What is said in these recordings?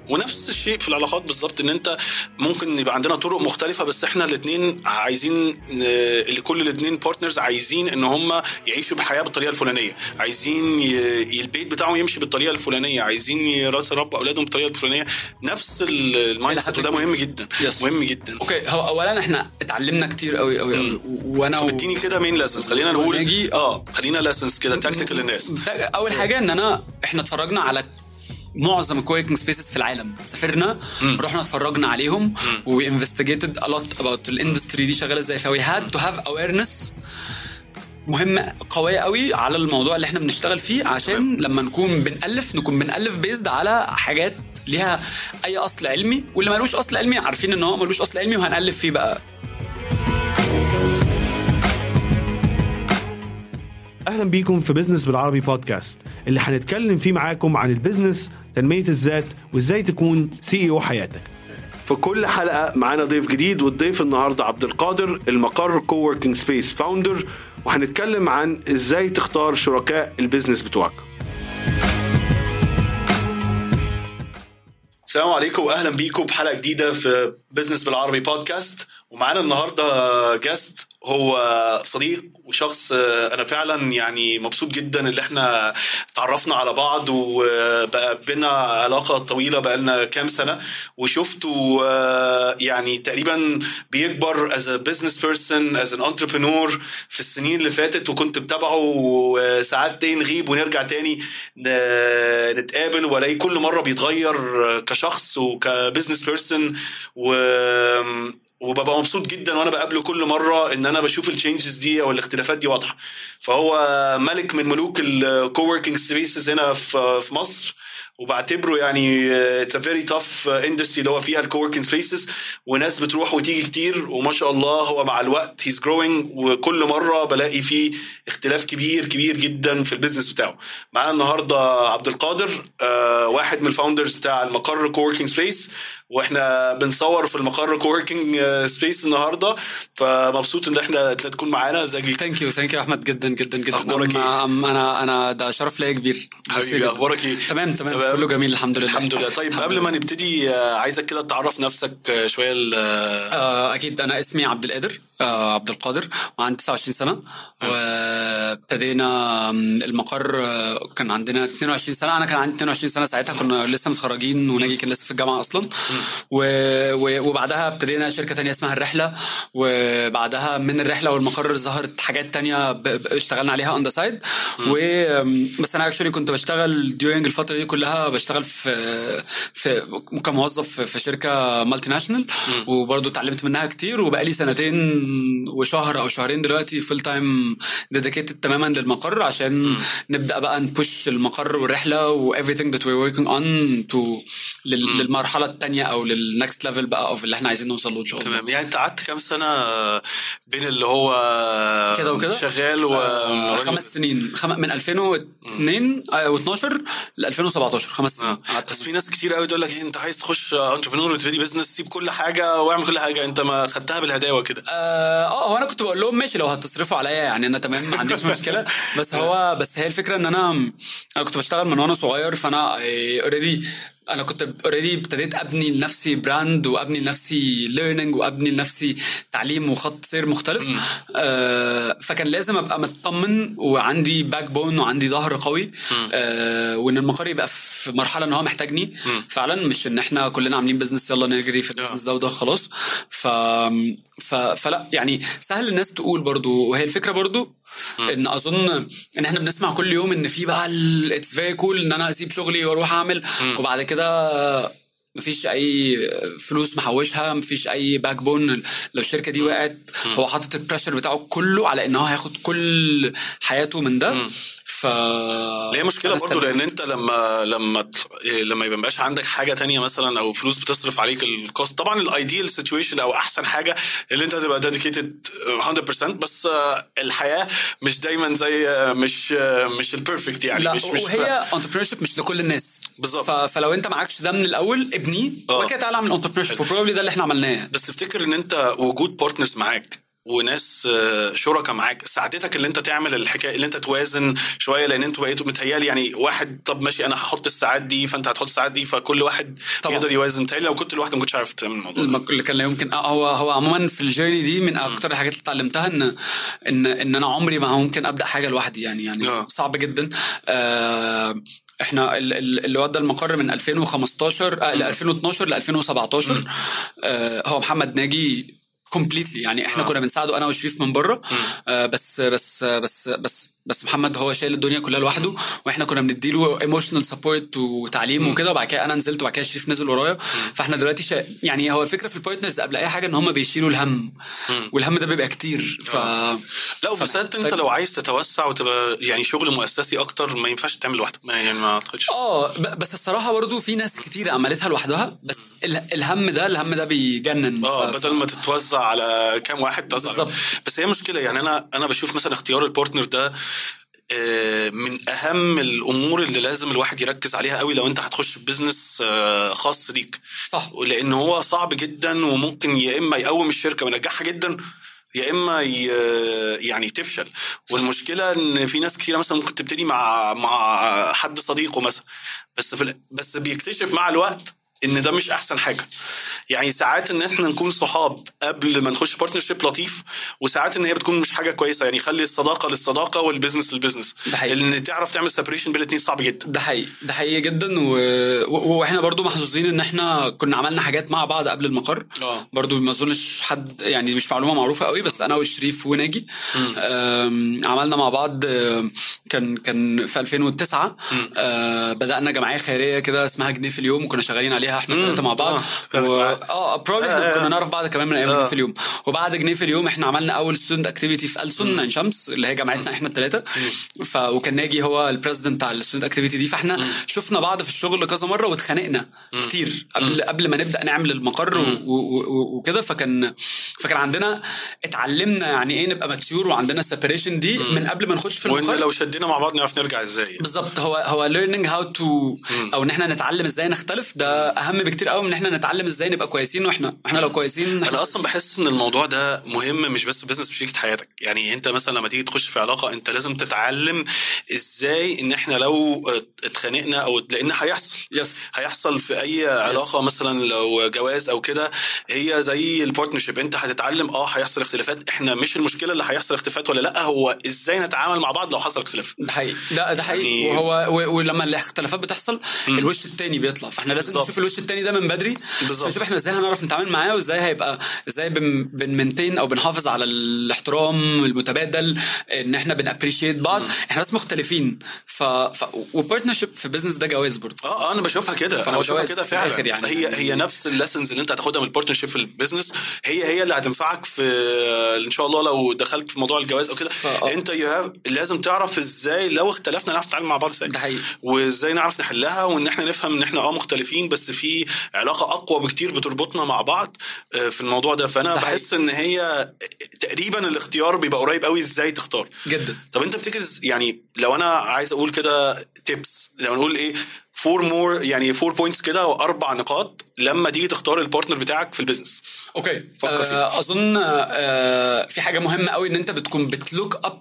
ونفس الشيء في العلاقات بالظبط ان انت ممكن يبقى عندنا طرق مختلفه بس احنا الاثنين عايزين ن- كل الاثنين بارتنرز عايزين ان هم يعيشوا بحياه بالطريقه الفلانيه عايزين ي... البيت بتاعهم يمشي بالطريقه الفلانيه عايزين يراس رب اولادهم بالطريقه الفلانيه نفس ال- المايند سيت وده مهم جدا Yes. مهم جدا اوكي هو اولا احنا اتعلمنا كتير قوي قوي قوي وانا طب اديني كده مين ليسنس خلينا نقول وناجي- اه خلينا ليسنس كده تاكتيكال للناس ده اول حاجه ان انا احنا اتفرجنا على معظم الكويكنج سبيسز في العالم سافرنا رحنا اتفرجنا عليهم وي انفستيجيتد ا لوت اباوت الاندستري دي شغاله ازاي فوي هاد تو هاف اويرنس مهمة قوية قوي على الموضوع اللي احنا بنشتغل فيه عشان لما نكون بنألف نكون بنألف بيزد على حاجات ليها أي أصل علمي واللي ملوش أصل علمي عارفين إن هو ملوش أصل علمي وهنألف فيه بقى اهلا بيكم في بزنس بالعربي بودكاست اللي هنتكلم فيه معاكم عن البيزنس تنمية الذات وازاي تكون سي او حياتك في كل حلقة معانا ضيف جديد والضيف النهاردة عبد القادر المقر كووركينج سبيس فاوندر وهنتكلم عن ازاي تختار شركاء البيزنس بتوعك السلام عليكم واهلا بيكم بحلقه جديده في بزنس بالعربي بودكاست ومعانا النهارده جاست هو صديق وشخص آه، انا فعلا يعني مبسوط جدا ان احنا تعرفنا على بعض وبقى بينا علاقه طويله بقى لنا كام سنه وشفته آه، يعني تقريبا بيكبر از بزنس بيرسون از ان انتربرنور في السنين اللي فاتت وكنت بتابعه آه، ساعات تاني نغيب ونرجع تاني ن- نتقابل والاقي كل مره بيتغير آه، كشخص وكبزنس بيرسون و وببقى مبسوط جدا وانا بقابله كل مره ان انا بشوف التشينجز دي او الاختلافات دي واضحه فهو ملك من ملوك الكووركينج سبيسز هنا في في مصر وبعتبره يعني اتس ا فيري تاف اندستري اللي هو فيها الكووركينج سبيسز وناس بتروح وتيجي كتير وما شاء الله هو مع الوقت هيز جروينج وكل مره بلاقي فيه اختلاف كبير كبير جدا في البيزنس بتاعه معانا النهارده عبد القادر آه، واحد من الفاوندرز بتاع المقر كووركينج سبيس واحنا بنصور في المقر كووركينج سبيس النهارده فمبسوط ان احنا إنت تكون معانا ازيك ثانك يو ثانك يو احمد جدا جدا جدا أخبارك أم- أم- انا انا ده شرف ليا كبير ميرسي حبيبي جداً. اخبارك ايه تمام تمام تمام. كله جميل الحمد لله الحمد لله طيب قبل ما نبتدي آه، عايزك كده تعرف نفسك آه، شويه ال- آه، آه، اكيد انا اسمي عبد القادر آه، عبد القادر وعندي 29 سنه وابتدينا آم، المقر آه، كان عندنا 22 سنه انا كان عندي 22 سنه ساعتها كنا لسه متخرجين وناجي كان لسه في الجامعه اصلا و... و... وبعدها ابتدينا شركه تانية اسمها الرحله وبعدها من الرحله والمقر ظهرت حاجات تانية ب... ب... اشتغلنا عليها اون ذا سايد و آم، بس انا اكشولي كنت بشتغل ديورنج الفتره دي كلها بشتغل في في كموظف في- في شركه مالتي ناشونال وبرضه اتعلمت منها كتير وبقالي سنتين وشهر او شهرين دلوقتي فول تايم ديديكيتد تماما للمقر عشان نبدا بقى نبوش المقر والرحله و everything that we're working on to لل... للمرحله الثانيه او للنكست ليفل بقى او في اللي احنا عايزين نوصل له ان شاء الله تمام يعني انت قعدت كام سنه آه، بين اللي هو كده وكده شغال و آه، خمس سنين خم... من 2002 و12 ل 2017 خمس سنين آه. قعدت بس خمس في ناس كتير قوي تقول لك إيه، انت عايز تخش انتربرنور وتبتدي بزنس سيب كل حاجه واعمل كل حاجه انت ما خدتها بالهداوه كده اه آه، هو انا كنت بقول لهم ماشي لو هتصرفوا عليا يعني انا تمام ما عنديش مشكله بس هو بس هي الفكره ان انا انا كنت بشتغل من وانا صغير فانا اوريدي انا كنت اوريدي ابتديت ابني لنفسي براند وابني لنفسي ليرنينج وابني لنفسي تعليم وخط سير مختلف آه فكان لازم ابقى مطمن وعندي باك بون وعندي ظهر قوي آه وان المقر يبقى في مرحله ان هو محتاجني فعلا مش ان احنا كلنا عاملين بزنس يلا نجري في البزنس ده وده خلاص ف... ف... فلا يعني سهل الناس تقول برضو وهي الفكره برضو ان اظن ان احنا بنسمع كل يوم ان في بقى اتس فيري كول ان انا اسيب شغلي واروح اعمل وبعد كده مفيش اي فلوس محوشها مفيش اي باك بون لو الشركه دي وقعت هو حاطط البريشر بتاعه كله على ان هو هياخد كل حياته من ده ف هي مشكله أنا برضو استبعدت. لان انت لما لما ت- إيه، لما يبقاش عندك حاجه تانية مثلا او فلوس بتصرف عليك الكوست طبعا الايديال سيتويشن او احسن حاجه اللي انت تبقى ديديكيتد 100% بس آه، الحياه مش دايما زي آه، مش آه، مش البيرفكت يعني لا مش مش وهي انتربرينور مش لكل الناس بالظبط. ف... فلو انت معكش ده من الاول ابنيه اه. وبعد كده تعالى اعمل انتربرينور وبروبلي ده اللي احنا عملناه بس تفتكر ان انت وجود بارتنرز معاك وناس آه، شركاء معاك ساعدتك اللي انت تعمل الحكايه اللي انت توازن شويه لان انتوا بقيتوا متهيالي يعني واحد طب ماشي انا هحط الساعات دي فانت هتحط الساعات دي فكل واحد طبعا. يقدر يوازن متهيالي لو كنت لوحدك ما كنتش عارف تعمل الموضوع ده. الم- اللي كان لا يمكن آه، هو هو عموما في الجيرني دي من اكتر الحاجات اللي اتعلمتها ان ان ان انا عمري ما ممكن ابدا حاجه لوحدي يعني يعني آه. صعب جدا آه احنا ال- ال- اللي ودى المقر من 2015 آه ل 2012 ل 2017 آه هو محمد ناجي كومبليتلي يعني احنا آه. كنا بنساعده انا وشريف من بره آه بس بس بس بس بس محمد هو شايل الدنيا كلها لوحده واحنا كنا بنديله ايموشنال سبورت وتعليم وكده وبعد كده انا نزلت وبعد كده شريف نزل ورايا فاحنا دلوقتي شا... يعني هو الفكره في البارتنرز قبل اي حاجه ان هم بيشيلوا الهم والهم ده بيبقى كتير ف لا وبالذات انت لو عايز تتوسع وتبقى يعني شغل مؤسسي اكتر ما ينفعش تعمل لوحدك ما يعني ما اعتقدش اه ب- بس الصراحه برضو في ناس كتير عملتها لوحدها بس ال- الهم ده الهم ده بيجنن اه ف- بدل ما تتوزع على كام واحد توزع على- بالظبط. بس هي مشكله يعني انا انا بشوف مثلا اختيار البارتنر ده آه، من اهم الامور اللي لازم الواحد يركز عليها قوي لو انت هتخش بزنس آه، خاص ليك صح لان هو صعب جدا وممكن يا اما يقوم الشركه وينجحها جدا يا اما ي- يعني تفشل والمشكله ان في ناس كتيره مثلا ممكن تبتدي مع مع حد صديقه مثلا بس في ال- بس بيكتشف مع الوقت ان ده مش احسن حاجه يعني ساعات ان احنا نكون صحاب قبل ما نخش بارتنرشيب لطيف وساعات ان هي بتكون مش حاجه كويسه يعني خلي الصداقه للصداقه والبيزنس للبيزنس ده حقيقي. ان تعرف تعمل سيبريشن بين الاثنين صعب جدا ده حقيقي ده حقيقي جدا و... و... واحنا برضو محظوظين ان احنا كنا عملنا حاجات مع بعض قبل المقر اه. برضو ما اظنش حد يعني مش معلومه معروفه قوي بس انا وشريف وناجي آم، عملنا مع بعض آم، كان كان في 2009 آه بدانا جمعيه خيريه كده اسمها جنيه في اليوم وكنا شغالين عليها احنا الثلاثه مع بعض اه. و... اه بروبلي آه، آه. كنا نعرف بعض كمان من ايام اه. جنيه في اليوم وبعد جنيه في اليوم احنا عملنا اول ستودنت اكتيفيتي في ألسن عين شمس اللي هي جامعتنا احنا الثلاثه ف وكان ناجي هو البريزدنت بتاع الستودنت اكتيفيتي دي فاحنا شفنا بعض في الشغل كذا مره واتخانقنا كتير قبل قبل ما نبدا نعمل المقر و- و- و- وكده فكان فكان عندنا اتعلمنا يعني ايه نبقى ماتيور وعندنا سيبريشن دي من قبل ما نخش في وان المقر لو شدينا مع بعض نعرف نرجع ازاي بالظبط هو هو learning how to او ان احنا نتعلم ازاي نختلف ده اهم بكتير قوي من ان احنا نتعلم ازاي نبقى كويسين واحنا احنا لو كويسين انا اصلا بحس ان الموضوع ده مهم مش بس بزنس بشريكه حياتك يعني انت مثلا لما تيجي تخش في علاقه انت لازم تتعلم ازاي ان احنا لو اتخانقنا او لان هيحصل يس هيحصل في اي علاقه مثلا لو جواز او كده هي زي البارتنرشيب انت هتتعلم اه هيحصل اختلافات احنا مش المشكله اللي هيحصل اختلافات ولا لا هو ازاي نتعامل مع بعض لو حصل اختلاف ده حقيقي ده ده حقيقي يعني- وهو و- ولما الاختلافات بتحصل الوش التاني بيطلع فاحنا لازم بالظبط. نشوف الوش التاني ده من بدري بالظبط. عشان نشوف احنا ازاي هنعرف نتعامل معاه وازاي هيبقى ازاي بن بنمنتين او بنحافظ على الاحترام المتبادل ان احنا بنابريشيت بعض احنا بس مختلفين ف, ف... وبارتنرشيب في بزنس ده جواز برضه اه انا بشوفها كده انا فهو بشوفها جواز كده في فعلا الآخر يعني. هي هي نفس الليسنز اللي انت هتاخدها من البارتنرشيب في البيزنس هي هي اللي هتنفعك في ان شاء الله لو دخلت في موضوع الجواز او كده فا- انت you have لازم تعرف ازاي لو اختلفنا نعرف نتعامل مع بعض ازاي ده حقيقي. وازاي نعرف نحلها وان احنا نفهم ان احنا اه مختلفين بس في علاقه اقوى بكتير بتربطنا مع بعض آه، في الموضوع ده فانا ده حقيقي. بحس ان هي تقريبا الاختيار بيبقى قريب قوي ازاي تختار جدا طب انت بتفتكر إز- يعني لو انا عايز اقول كده تيبس لو نقول ايه فور مور يعني فور بوينتس كده او اربع نقاط لما تيجي تختار البارتنر بتاعك في البيزنس اوكي فكر فيه. آه اظن آه في حاجه مهمه قوي ان انت بتكون بتلوك اب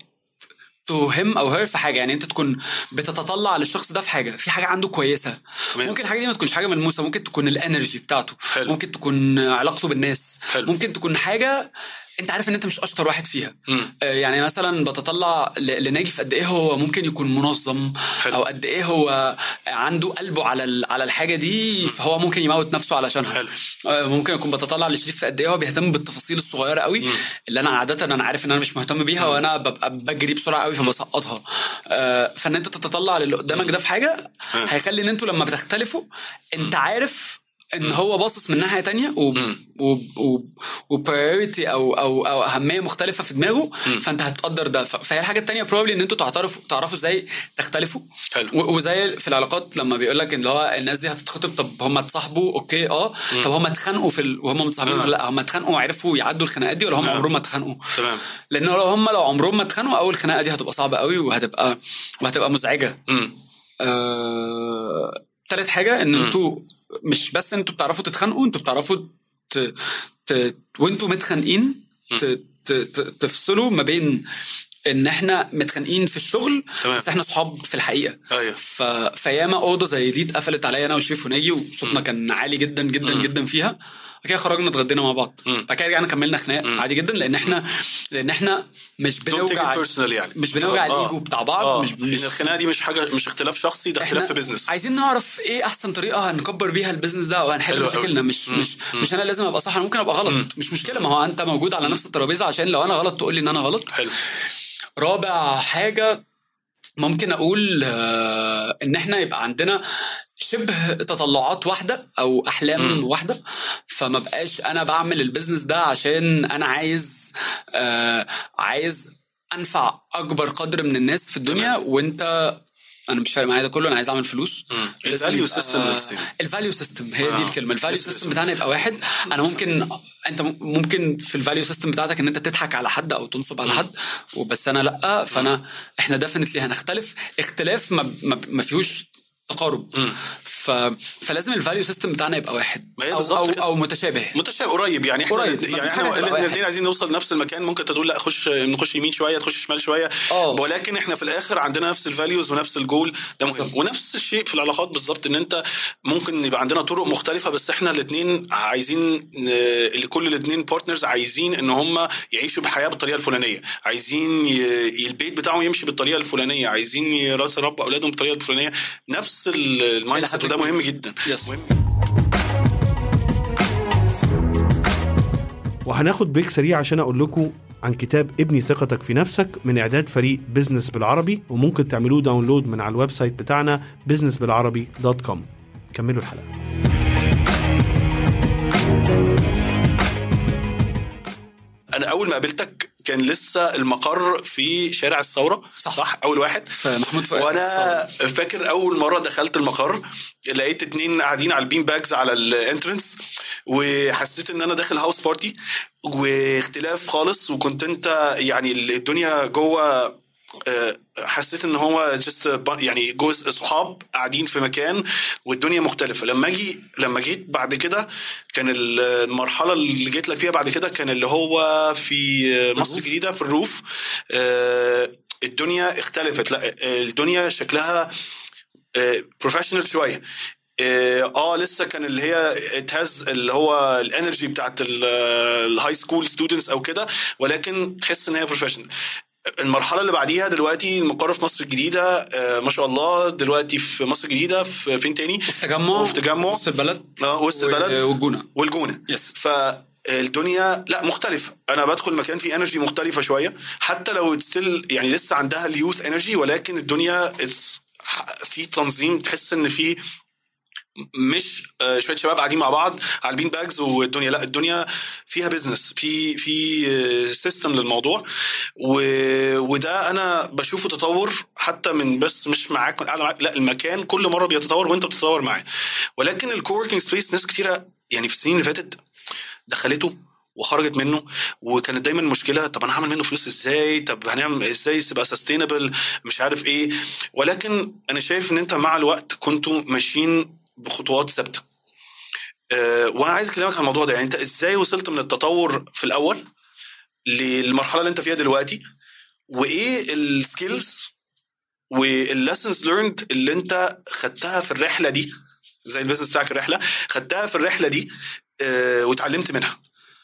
تو هيم او هير في حاجه يعني انت تكون بتتطلع للشخص ده في حاجه في حاجه عنده كويسه تمام. ممكن الحاجه دي ما تكونش حاجه ملموسه ممكن تكون الانرجي بتاعته حلو. ممكن تكون علاقته بالناس حلو. ممكن تكون حاجه انت عارف ان انت مش اشطر واحد فيها مم. آه يعني مثلا بتطلع ل- لناجي في قد ايه هو ممكن يكون منظم حلو. او قد ايه هو عنده قلبه على ال- على الحاجه دي فهو ممكن يموت نفسه علشانها حلو. آه، ممكن اكون بتطلع لشريف في قد ايه هو بيهتم بالتفاصيل الصغيره قوي اللي انا عاده انا عارف ان انا مش مهتم بيها وانا ببقى بجري بسرعه قوي فبسقطها آه، فان انت تتطلع للي قدامك ده في حاجه هيخلي ان انتوا لما بتختلفوا انت عارف ان هو باصص من ناحيه تانية و و و وبرايورتي او او او اهميه مختلفه في دماغه فانت هتقدر ده ف- فهي الحاجه التانية بروبلي ان انتوا تعرفوا تعرفوا ازاي تختلفوا حلو. و- وزي في العلاقات لما بيقول لك اللي هو الناس دي هتتخطب طب هم اتصاحبوا اوكي اه طب هم اتخانقوا في ال... وهم متصاحبين آه. ولا لا هم اتخانقوا وعرفوا يعدوا الخناقات دي ولا هم آه. عمرهم ما اتخانقوا تمام. لان لو هم لو عمرهم ما اتخانقوا اول خناقه دي هتبقى صعبه قوي وهتبقى وهتبقى مزعجه امم آه... تالت حاجه ان انتوا مش بس انتوا بتعرفوا تتخانقوا انتوا بتعرفوا ت... ت... وانتوا متخانقين ت... ت- ت- تفصلوا ما بين ان احنا متخانقين في الشغل تمام. بس احنا صحاب في الحقيقه أيوة. ف... فياما اوضه زي دي اتقفلت عليا انا وشريف وناجي وصوتنا كان عالي جدا جدا جدا فيها بعد كده خرجنا اتغدينا مع بعض مم. بعد كده رجعنا كملنا خناق عادي جدا لان احنا لان احنا مش Don't take بنوجع it personal يعني مش بنوجع آه. الايجو بتاع بعض آه. مش لأن مش الخناقه دي مش حاجه مش اختلاف شخصي ده اختلاف في بيزنس عايزين نعرف ايه احسن طريقه هنكبر بيها البيزنس ده او هنحل حلو مشاكلنا أوي. مش مش مش انا لازم ابقى صح انا ممكن ابقى غلط مش مشكله ما هو انت موجود على نفس الترابيزه عشان لو انا غلط تقول لي ان انا غلط حلو رابع حاجة ممكن أقول آه، إن إحنا يبقى عندنا شبه تطلعات واحدة أو أحلام م. واحدة فما بقاش أنا بعمل البيزنس ده عشان أنا عايز آه عايز أنفع أكبر قدر من الناس في الدنيا وأنت انا مش فارق معايا ده كله انا عايز اعمل فلوس الفاليو سيستم الفاليو سيستم هي دي آه. الكلمه الفاليو Yes, سيستم yes. بتاعنا يبقى واحد انا ممكن انت ممكن في الفاليو سيستم بتاعتك ان انت تضحك على حد او تنصب على حد وبس انا لا فانا احنا ديفنتلي هنختلف اختلاف ما, ما, ما فيهوش تقارب ف... فلازم الفاليو سيستم بتاعنا يبقى واحد ما هي او بالظبط او, كده. أو متشابه متشابه قريب يعني احنا قريب. يعني مفيش احنا حاجة تبقى واحد. الاثنين عايزين نوصل لنفس المكان ممكن انت تقول لا خش نخش يمين شويه تخش شمال شويه آه. ولكن احنا في الاخر عندنا نفس الفاليوز ونفس الجول ده مهم بالظبط. ونفس الشيء في العلاقات بالظبط ان انت ممكن يبقى عندنا طرق مختلفه بس احنا الاثنين عايزين ن- كل الاثنين بارتنرز عايزين ان هم يعيشوا بحياه بالطريقه الفلانيه عايزين ي... البيت بتاعهم يمشي بالطريقه الفلانيه عايزين يراس رب اولادهم بالطريقه الفلانيه نفس ال- المايند إلى حد سيت وده كبير. مهم جدا Yes. مهم وهناخد بريك سريع عشان اقول لكم عن كتاب ابني ثقتك في نفسك من اعداد فريق بزنس بالعربي وممكن تعملوه داونلود من على الويب سايت بتاعنا businessبالعربي دوت كوم كملوا الحلقه انا اول ما قابلتك كان لسه المقر في شارع الثوره صح. صح اول واحد فمحمود فؤاد وانا فاكر اول مره دخلت المقر لقيت اتنين قاعدين على البين باجز على الانترنس وحسيت ان انا داخل هاوس بارتي واختلاف خالص وكنت انت يعني الدنيا جوه آه، حسيت ان هو جست يعني جزء صحاب قاعدين في مكان والدنيا مختلفه لما اجي لما جيت بعد كده كان المرحله اللي جيت لك فيها بعد كده كان اللي هو في مصر الجديده في الروف آه، الدنيا اختلفت لا الدنيا شكلها بروفيشنال شويه اه آه، لسه كان اللي هي اتهز اللي هو الانرجي بتاعت الهاي سكول ستودنتس او كده ولكن تحس ان هي بروفيشنال المرحله اللي بعديها دلوقتي المقر في مصر الجديده آه ما شاء الله دلوقتي في مصر الجديده في فين تاني في تجمع وفي تجمع وسط البلد اه وسط و- البلد والجونه والجونه Yes. فالدنيا لا مختلفة أنا بدخل مكان فيه انرجي مختلفة شوية حتى لو ستيل يعني لسه عندها اليوث انرجي ولكن الدنيا it's في تنظيم تحس إن في مش آه، شويه شباب قاعدين مع بعض على البين باجز والدنيا لا الدنيا فيها بزنس في في سيستم للموضوع و... وده انا بشوفه تطور حتى من بس مش معاك من قاعده معاك لا المكان كل مره بيتطور وانت بتتطور معاه ولكن الكوركينج سبيس ناس كتيره يعني في السنين اللي فاتت دخلته وخرجت منه وكانت دايما مشكله طب انا هعمل منه فلوس ازاي طب هنعمل ازاي يبقى سستينبل مش عارف ايه ولكن انا شايف ان انت مع الوقت كنتوا ماشيين بخطوات ثابته أه وانا عايز اكلمك عن الموضوع ده يعني انت ازاي وصلت من التطور في الاول للمرحله اللي انت فيها دلوقتي وايه السكيلز والليسنز ليرند اللي انت خدتها في الرحله دي زي البيزنس بتاعك الرحله خدتها في الرحله دي أه واتعلمت منها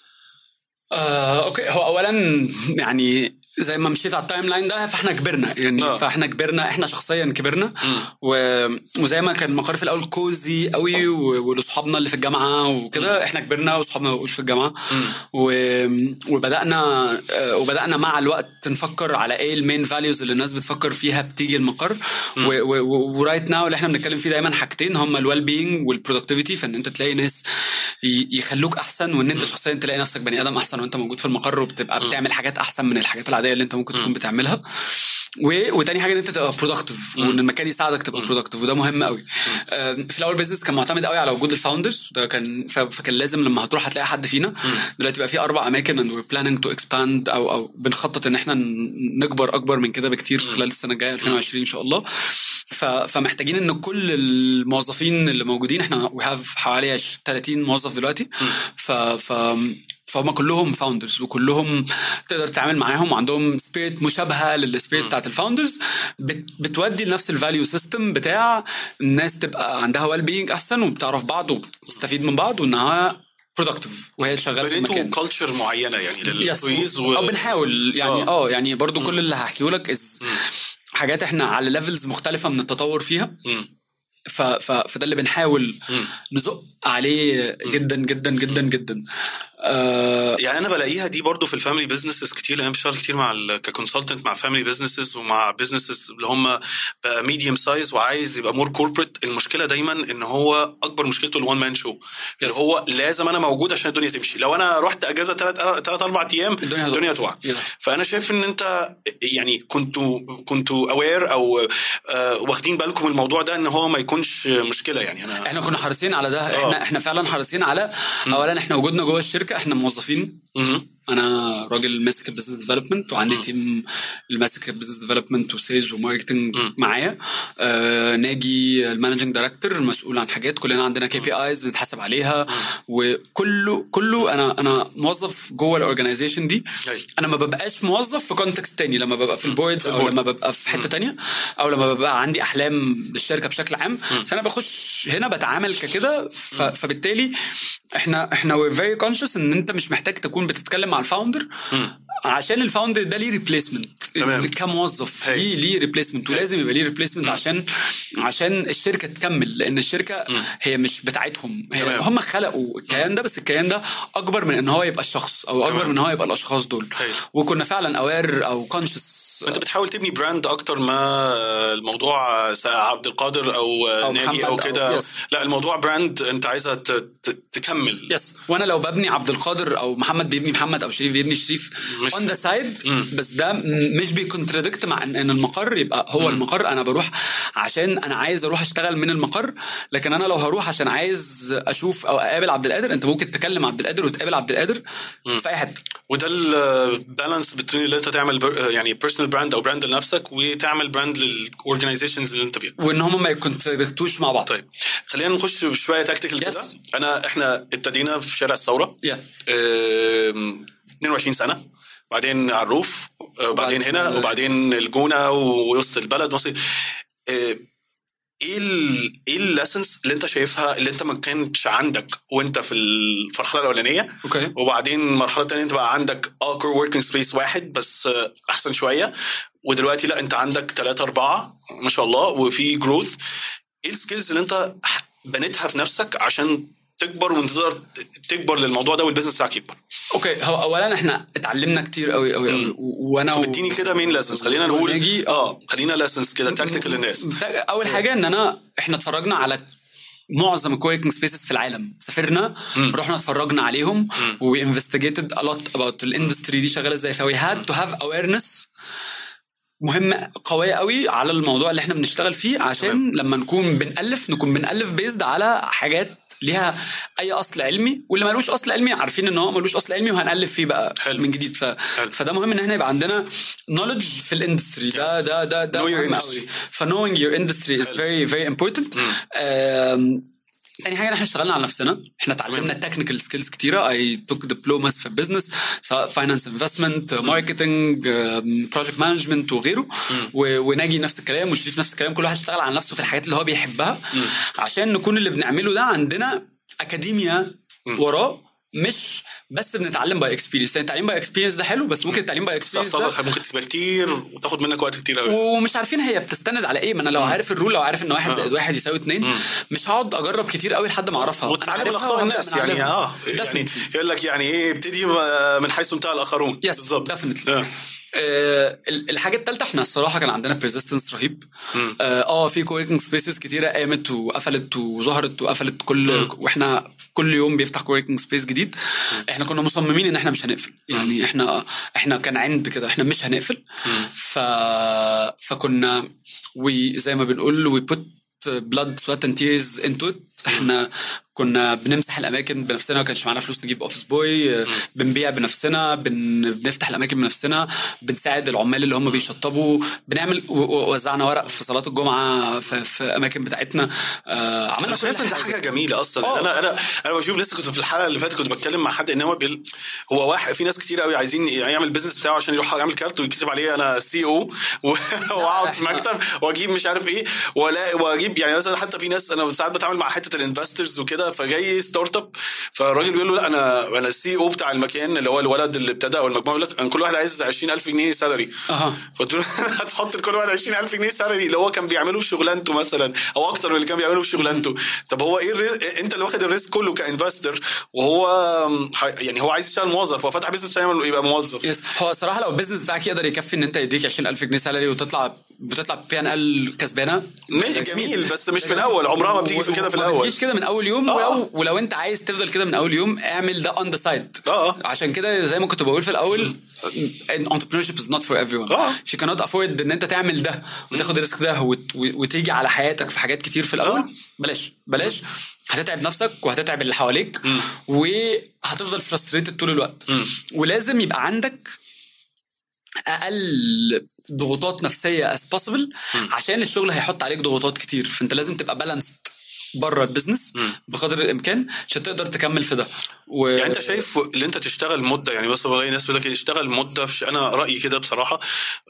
آه، اوكي هو اولا يعني زي ما مشيت على التايم لاين ده فاحنا كبرنا يعني آه. آه. فاحنا كبرنا احنا شخصيا كبرنا و... وزي ما كان المقر في الاول كوزي قوي و... ولاصحابنا اللي في الجامعه وكده احنا كبرنا واصحابنا ما بقوش في الجامعه و... وبدانا آه، وبدانا مع الوقت نفكر على ايه المين فاليوز اللي الناس بتفكر فيها بتيجي المقر ورايت ناو اللي احنا بنتكلم فيه دايما حاجتين هم الويل بينج والبرودكتيفيتي فان انت تلاقي ناس ي- يخلوك احسن وان انت شخصيا تلاقي نفسك بني ادم احسن وانت موجود في المقر وبتبقى بتعمل حاجات احسن من الحاجات العاديه اللي انت ممكن تكون بتعملها و... وتاني حاجه ان انت تبقى برودكتيف وان المكان يساعدك تبقى برودكتيف وده مهم قوي آه، في الاول بيزنس كان معتمد قوي على وجود الفاوندرز ده كان ف... فكان لازم لما هتروح هتلاقي حد فينا دلوقتي بقى في اربع اماكن and we're planning to expand او او بنخطط ان احنا ن- نكبر اكبر من كده بكتير في خلال السنه الجايه 2020 ان شاء الله ف... فمحتاجين ان كل الموظفين اللي موجودين احنا we have حوالي 30 موظف دلوقتي ف... ف... فهم كلهم فاوندرز وكلهم تقدر تتعامل معاهم وعندهم سبيريت مشابهه للسبيريت بتاعت الفاوندرز بت بتودي لنفس الفاليو سيستم بتاع الناس تبقى عندها ويل بينج احسن وبتعرف بعض وبتستفيد من بعض وانها برودكتيف وهي شغاله في بنيتوا المكان كلتشر معينه يعني يس للامبلويز او بنحاول يعني آه. اه يعني برضو كل اللي هحكيه لك از حاجات احنا على ليفلز مختلفه من التطور فيها ف ف فده اللي بنحاول نزق عليه جدا جدا جدا جدا آه يعني انا بلاقيها دي برضو في الفاميلي بزنسز كتير لان أنا بشتغل كتير مع ككونسلتنت مع فاميلي بزنسز ومع بزنسز اللي هم ميديوم سايز وعايز يبقى مور كوربريت المشكله دايما ان هو اكبر مشكلته الوان مان شو اللي Yes. هو لازم انا موجود عشان الدنيا تمشي لو انا رحت اجازه ثلاث ثلاث اربع ايام الدنيا هتقع. الدنيا هتقع Yes. فانا شايف ان انت يعني كنتوا كنتوا اوير او آه، واخدين بالكم من الموضوع ده ان هو ما يكونش مشكله يعني انا احنا كنا حريصين على ده آه. احنا احنا فعلا حريصين على اولا احنا وجودنا جوه الشركه احنا موظفين مهم. انا راجل ماسك البيزنس ديفلوبمنت وعندي تيم اللي ماسك البيزنس ديفلوبمنت وسيلز وماركتنج معايا آه ناجي المانجنج دايركتور مسؤول عن حاجات كلنا عندنا كي بي ايز بنتحاسب عليها وكله كله انا انا موظف جوه الاورجنايزيشن دي أيوة. انا ما ببقاش موظف في كونتكست تاني لما ببقى في البورد او البورد. لما ببقى في حته تانية او لما ببقى عندي احلام للشركه بشكل عام بس انا بخش هنا بتعامل ككده ف- فبالتالي احنا احنا we're very conscious ان انت مش محتاج تكون بتتكلم مع الفاوندر عشان الفاوندر ده ليه ريبليسمنت تمام. كموظف هاي. ليه ليه ريبليسمنت ولازم يبقى ليه ريبليسمنت عشان عشان الشركه تكمل لان الشركه هي مش بتاعتهم هي تمام. هم خلقوا الكيان ده بس الكيان ده اكبر من ان هو يبقى الشخص او اكبر تمام. من ان هو يبقى الاشخاص دول هاي. وكنا فعلا اوير او كونشس انت بتحاول تبني براند اكتر ما الموضوع س- عبد القادر او, أو ناجي محمد او أو- كده يس. لا الموضوع براند انت عايزها ت- ت- تكمل يس وانا لو ببني عبد القادر او محمد بيبني محمد او شريف بيبني شريف مش- اون ذا سايد بس ده م- مش بيكونترادكت مع ان إن المقر يبقى هو المقر انا بروح عشان انا عايز اروح اشتغل من المقر لكن انا لو هروح عشان عايز اشوف او اقابل عبد القادر انت ممكن تكلم عبد القادر وتقابل عبد القادر في اي حته وده البالانس بين اللي انت تعمل بر- يعني بيرسونال براند او براند لنفسك وتعمل براند للاورجنايزيشنز اللي انت فيها وان هم ما يكونترادكتوش مع بعض طيب خلينا نخش شويه تكتيكال كده Yes. انا احنا ابتدينا في شارع الثوره Yeah. آم، 22 سنه بعدين على الروف آه، وبعدين هنا وبعد- وبعدين الجونه ووسط البلد وسط آه، ايه ال ايه الليسنس اللي انت شايفها اللي انت ما كانتش عندك وانت في المرحله الاولانيه اوكي وبعدين المرحله الثانيه انت بقى عندك اه كور وركينج سبيس واحد بس آه، احسن شويه ودلوقتي لا انت عندك ثلاثة أربعة ما شاء الله وفي جروث ايه السكيلز اللي انت بنيتها في نفسك عشان تكبر وانت تقدر تكبر للموضوع ده والبيزنس بتاعك يكبر اوكي هو اولا احنا اتعلمنا كتير قوي قوي قوي و- وانا طب اديني كده مين ليسنس خلينا نقول وناجي- اه خلينا ليسنس كده تكتيكال للناس ده اول حاجه ان انا احنا اتفرجنا على معظم الكويكنج سبيسز في العالم سافرنا رحنا اتفرجنا عليهم وي انفستيجيتد ا لوت اباوت الاندستري دي شغاله ازاي فوي هاد تو هاف اويرنس مهمه قويه قوي على الموضوع اللي احنا بنشتغل فيه عشان تمام. لما نكون بنالف نكون بنالف بيزد على حاجات ليها اي اصل علمي واللي ملوش اصل علمي عارفين ان هو ملوش اصل علمي وهنالف فيه بقى حلو. من جديد ف... حلو. فده مهم ان احنا يبقى عندنا نولج في الاندستري ده ده ده ده Know your مهم industry. قوي ف knowing your industry is very very important آم، تاني حاجه احنا اشتغلنا على نفسنا احنا اتعلمنا تكنيكال سكيلز كتيره اي توك دبلوماس في البيزنس سواء فاينانس انفستمنت ماركتنج بروجكت مانجمنت وغيره و- وناجي نفس الكلام وشريف نفس الكلام كل واحد اشتغل على نفسه في الحاجات اللي هو بيحبها عشان نكون اللي بنعمله ده عندنا اكاديميا وراه مش بس بنتعلم باي اكسبيرينس التعليم باي اكسبيرينس ده حلو بس ممكن التعليم باي اكسبيرينس ده صفصفة ممكن تبقى كتير وتاخد منك وقت كتير قوي ومش عارفين هي بتستند على ايه ما انا لو عارف الرول لو عارف ان واحد زائد واحد يساوي اتنين مش هقعد اجرب كتير قوي لحد ما اعرفها أنا وتتعلم عارفها اخطاء وهبدأ الناس من يعني عليها. اه يعني Definitely. يقول لك يعني ايه ابتدي من حيث انتهى الاخرون يس بالظبط ديفنتلي آه. آه ال- الحاجه الثالثه احنا الصراحه كان عندنا بيرزيستنس رهيب اه, آه في كوريكنج سبيسز كتيره قامت وقفلت وظهرت وقفلت كل واحنا كل يوم بيفتح كوريكنج سبيس جديد احنا كنا مصممين ان احنا مش هنقفل يعني احنا احنا كان عند كده احنا مش هنقفل ف فكنا وزي ما بنقول وي بوت blood sweat and tears into it احنا كنا بنمسح الاماكن بنفسنا ما كانش معانا فلوس نجيب اوفيس بوي بنبيع بنفسنا بن... بنفتح الاماكن بنفسنا بنساعد العمال اللي هم بيشطبوا بنعمل و- و- وزعنا ورق في صلاه الجمعه في, في اماكن بتاعتنا آه عملنا انا كل شايف ان ده حاجه جميله اصلا آه. انا انا انا بشوف لسه كنت في الحلقه اللي فاتت كنت بتكلم مع حد ان هو بيل... هو واحد في ناس كتير قوي عايزين يعمل البيزنس بتاعه عشان يروح يعمل كارت ويكتب عليه انا سي او واقعد في مكتب واجيب مش عارف ايه ولا واجيب يعني مثلا حتى في ناس انا ساعات بتعامل مع حته الانفسترز وكده فجاي ستارت اب فالراجل بيقول له لا انا انا السي او بتاع المكان اللي هو الولد اللي ابتدى او المجموعه يقول لك انا كل واحد عايز 20000 جنيه سالري اها فقلت له هتحط لكل واحد 20000 جنيه سالري اللي هو كان بيعمله في شغلانته مثلا او اكتر من اللي كان بيعمله في شغلانته طب هو ايه الري... انت اللي واخد الريسك كله كانفستر وهو ح- يعني هو عايز يشتغل موظف هو فتح بيزنس عشان يعمل- يبقى موظف يس هو الصراحه لو البيزنس بتاعك يقدر يكفي ان انت يديك 20000 جنيه سالري وتطلع بتطلع بي ان ال كسبانه ماشي جميل بس مش في الاول عمرها ما بتيجي في كده في ما الاول بتجيش كده من اول يوم آه. ولو, ولو انت عايز تفضل كده من اول يوم اعمل ده اون ذا سايد آه. عشان كده زي ما كنت بقول في الاول entrepreneurship is not for everyone آه. if you cannot afford ان انت تعمل ده وتاخد الريسك ده وت- و- وتيجي على حياتك في حاجات كتير في الاول آه. بلاش بلاش هتتعب نفسك وهتتعب اللي حواليك وهتفضل frustrated طول الوقت ولازم يبقى عندك اقل ضغوطات نفسيه as possible عشان الشغل هيحط عليك ضغوطات كتير فانت لازم تبقى بالانسد بره البيزنس بقدر الامكان عشان تقدر تكمل في ده و... يعني انت شايف اللي انت تشتغل مده يعني بس بلاقي ناس بيقول لك اشتغل مده في انا رايي كده بصراحه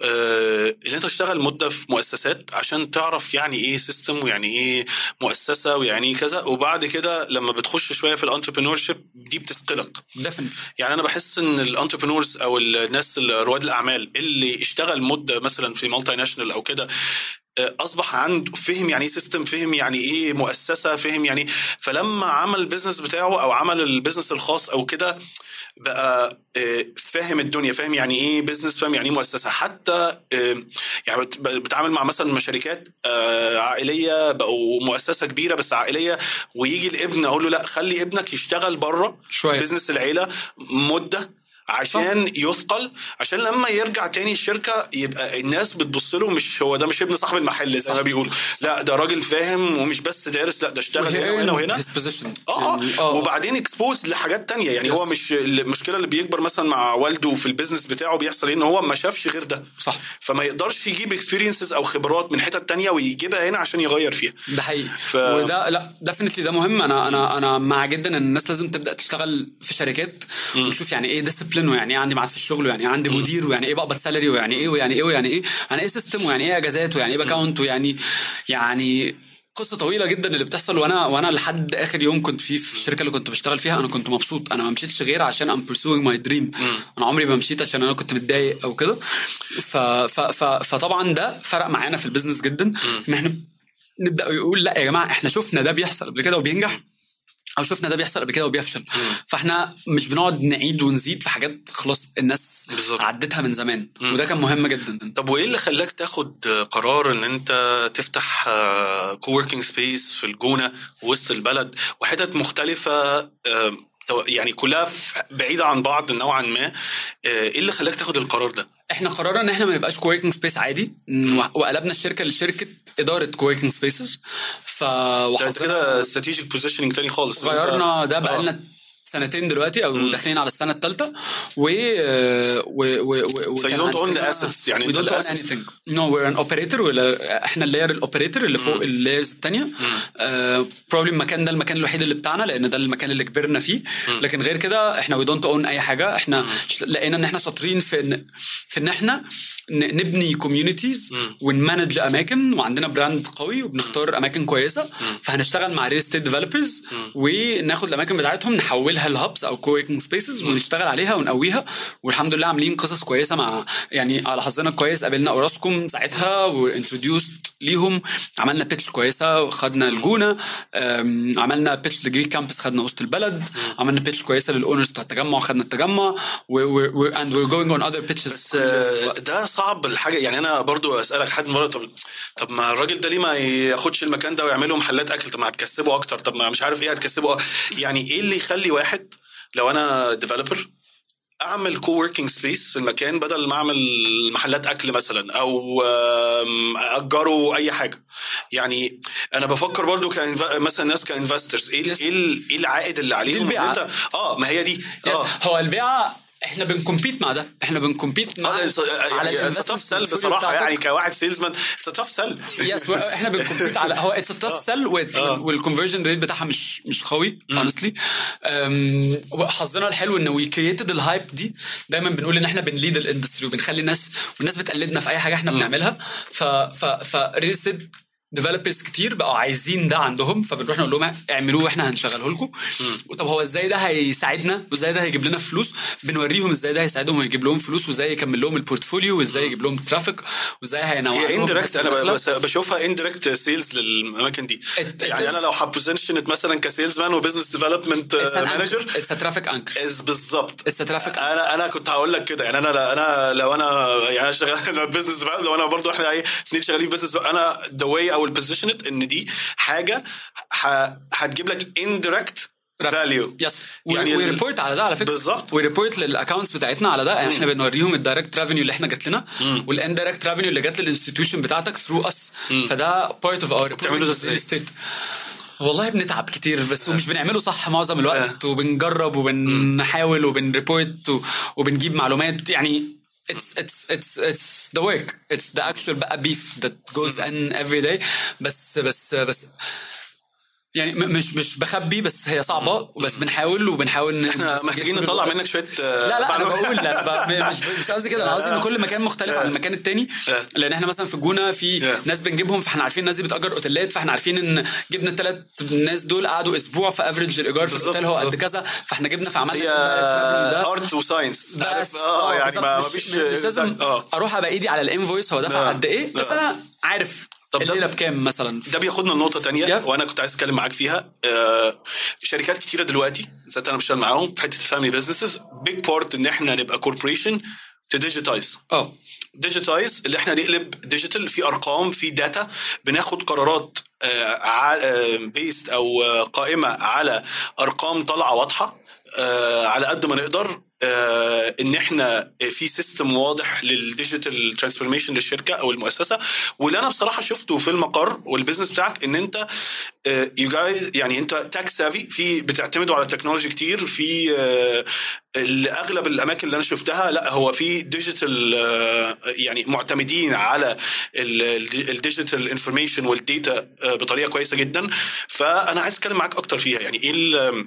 آه اللي انت تشتغل مده في مؤسسات عشان تعرف يعني ايه سيستم ويعني ايه مؤسسه ويعني ايه كذا وبعد كده لما بتخش شويه في الانتربرينور شيب دي بتثقلك definitely يعني انا بحس ان الانتربرينورز او الناس اللي- رواد الاعمال اللي اشتغل مده مثلا في مالتي ناشونال او كده آه، اصبح عنده فهم يعني ايه سيستم فهم يعني ايه مؤسسه فهم يعني فلما عمل البيزنس بتاعه او عمل البيزنس الخاص او كده بقى آه، فاهم الدنيا فاهم يعني ايه بيزنس فاهم يعني ايه مؤسسه حتى آه، يعني بت- بتعامل مع مثلا شركات آه، عائليه بقوا مؤسسه كبيره بس عائليه ويجي الابن اقول له لا خلي ابنك يشتغل بره شوية. بيزنس العيله مده عشان يثقل عشان لما يرجع تاني الشركه يبقى الناس بتبص له مش هو ده مش ابن صاحب المحل زي ما بيقولوا لا ده راجل فاهم ومش بس دارس لا ده اشتغل هنا وهنا وهنا his position اه يعني- اه وبعدين اكسبوز لحاجات تانية يعني Yes. هو مش المشكله اللي بيكبر مثلا مع والده في البيزنس بتاعه بيحصل ايه ان هو ما شافش غير ده صح. فما يقدرش يجيب اكسبيرينسز او خبرات من حتت تانية ويجيبها هنا عشان يغير فيها ده حقيقي ف- وده لا ديفنتلي ده مهم انا انا انا مع جدا ان الناس لازم تبدا تشتغل في شركات وتشوف يعني ايه ديسيبلين ويعني ايه عندي ميعاد في الشغل ويعني ايه عندي مدير ويعني ايه بقبض سالري ويعني ايه ويعني ايه ويعني ايه يعني ايه سيستم ويعني ايه اجازات ويعني ايه باكونت ويعني يعني قصه طويله جدا اللي بتحصل وانا وانا لحد اخر يوم كنت فيه في الشركه اللي كنت بشتغل فيها انا كنت مبسوط انا ما مشيتش غير عشان ام pursuing ماي دريم انا عمري ما مشيت عشان انا كنت متضايق او كده ف ف ف فطبعا ده فرق معانا في البيزنس جدا ان احنا نبدا يقول لا يا جماعه احنا شفنا ده بيحصل قبل كده وبينجح او شفنا ده بيحصل قبل كده وبيفشل فاحنا مش بنقعد نعيد ونزيد في حاجات خلاص الناس بالظبط. عدتها من زمان وده كان مهم جدا طب وايه اللي خلاك تاخد قرار ان انت تفتح كووركينج سبيس في الجونه وسط البلد وحتت مختلفه آه، تو- يعني كلها في- بعيده عن بعض نوعا ما آه، ايه اللي خلاك تاخد القرار ده؟ احنا قررنا ان احنا ما نبقاش كووركينج سبيس عادي وقلبنا الشركه لشركه اداره كووركينج سبيسز ف ده انت وحصلنا- كده استراتيجيك بوزيشننج تاني خالص غيرنا ده آه. بقالنا سنتين دلوقتي او داخلين على السنه الثالثه و و و و So you don't own the assets، يعني we انت don't ال own assets. anything no we're an operator ولا احنا اللاير الاوبريتور اللي فوق اللايرز الثانيه بروبلي المكان ده المكان الوحيد اللي بتاعنا لان ده المكان اللي كبرنا فيه لكن غير كده احنا وي دونت اون اي حاجه احنا ش- لقينا ان احنا شاطرين في ان في ان احنا ن- نبني كوميونيتيز ونمانج اماكن وعندنا براند قوي وبنختار اماكن كويسه فهنشتغل مع ريل ستيت ديفلوبرز وناخد الاماكن بتاعتهم نحولها لهابس او كووركينج سبيسز ونشتغل عليها ونقويها والحمد لله عاملين قصص كويسه مع يعني على حظنا كويس قابلنا اوراسكوم ساعتها وانتروديوست ليهم عملنا بيتش كويسه خدنا الجونه أم، عملنا بيتش لجريك كامبس خدنا وسط البلد عملنا بيتش كويسه للاونرز بتوع التجمع خدنا التجمع و و و and we're going on other pitches بس آه، ده صعب الحاجه يعني انا برضو اسالك حد مره طب طب ما الراجل ده ليه ما ياخدش المكان ده ويعمله محلات اكل طب ما هتكسبه اكتر طب ما مش عارف ايه هتكسبه يعني ايه اللي يخلي واحد لو انا ديفلوبر اعمل كو وركينج سبيس في المكان بدل ما اعمل محلات اكل مثلا او آم، اجره اي حاجه يعني انا بفكر برضو كان مثلا ناس كانفسترز ايه Yes. ايه ال- ايه العائد اللي عليهم البيعة. إن انت اه ما هي دي يس اه هو البيعه احنا بنكمبيت مع ده احنا بنكمبيت مع على على اتس الانفستمنت تاف سيل بصراحه يعني كواحد سيلزمان اتس تاف سيل يس احنا بنكمبيت على هو اتس تاف سيل والكونفرجن ريت بتاعها مش مش قوي honestly أم، حظنا الحلو ان وي كريتد الهايب دي دايما بنقول ان احنا بنليد الاندستري وبنخلي الناس والناس بتقلدنا في اي حاجه احنا بنعملها ف ف ف ريل استيت ديفلوبرز كتير بقوا عايزين ده عندهم فبنروح نقول لهم اعملوه واحنا هنشغله لكم طب هو ازاي ده هيساعدنا وازاي ده هيجيب لنا فلوس بنوريهم ازاي ده هيساعدهم ويجيب لهم فلوس وازاي يكمل لهم البورتفوليو وازاي يجيب لهم ترافيك وازاي هينوع هي لهم اندركت انا الدخل. بس بشوفها اندركت سيلز للاماكن دي It- it يعني is- انا لو هبوزيشنت مثلا كسيلز مان وبزنس ديفلوبمنت مانجر اتس ترافيك انكر از بالظبط It's a traffic- انا انا كنت هقول لك كده يعني انا انا لو انا يعني انا شغال بزنس لو انا برضو احنا ايه اثنين شغالين بزنس انا ذا واي او البوزيشنت ان دي حاجه ه- هتجيب لك اندركت فاليو يس يعني ال- وريبورت على ده على فكره بالظبط. وريبورت للاكونتس بتاعتنا على ده يعني احنا بنوريهم الدايركت ريفينيو اللي احنا جات لنا والاندايركت ريفينيو اللي جات للانستتيوشن بتاعتك ثرو اس فده بارت اوف اور بتعملوا ده ازاي؟ والله بنتعب كتير بس ومش بنعمله صح معظم الوقت وبنجرب وبنحاول وبنريبورت و- وبنجيب معلومات يعني it's it's it's it's the work it's the actual بقى beef that goes in every day بس بس بس يعني م- مش مش بخبي بس هي صعبه بس بنحاول وبنحاول ن- احنا نستفيد محتاجين طول نطلع الوقت. منك شويه لا لا انا بقول لا ب- مش مش قصدي كده انا قصدي ان كل مكان مختلف عن المكان التاني لان احنا مثلا في الجونه في Yeah. ناس بنجيبهم فاحنا عارفين الناس دي بتاجر اوتيلات فاحنا عارفين ان جبنا الثلاث ناس دول قعدوا اسبوع فافرج الايجار في بالظبط، الاوتيل هو قد بالظبط. كذا فاحنا جبنا فعملنا هي الtraveling ده. ارت وساينس بس اه يعني بالظبط. ما مش- فيش مش لازم اه اروح ابقى ايدي على الانفويس هو دفع لا. قد ايه بس لا. انا عارف طب ده- الليله بكام مثلا ده بياخدنا لنقطة تانية Yeah. وأنا كنت عايز أتكلم معاك فيها آه، شركات كتيرة دلوقتي ذات أنا بشتغل معاهم في حتة الفاميلي بزنسز بيج بارت إن إحنا نبقى كوربوريشن تديجيتايز اه ديجيتايز اللي احنا نقلب ديجيتال في ارقام في داتا بناخد قرارات بيست او آه، قائمه على ارقام طالعه واضحه آه، على قد ما نقدر آه، ان احنا في سيستم واضح للديجيتال ترانسفورميشن للشركه او المؤسسه واللي انا بصراحه شفته في المقر والبيزنس بتاعك ان انت يو جايز يعني انت تاك سافي في بتعتمدوا على التكنولوجي كتير في آه، اغلب الاماكن اللي انا شفتها لا هو في ديجيتال يعني معتمدين على الديجيتال انفورميشن والديتا بطريقه كويسه جدا فانا عايز اتكلم معاك اكتر فيها يعني ايه ال-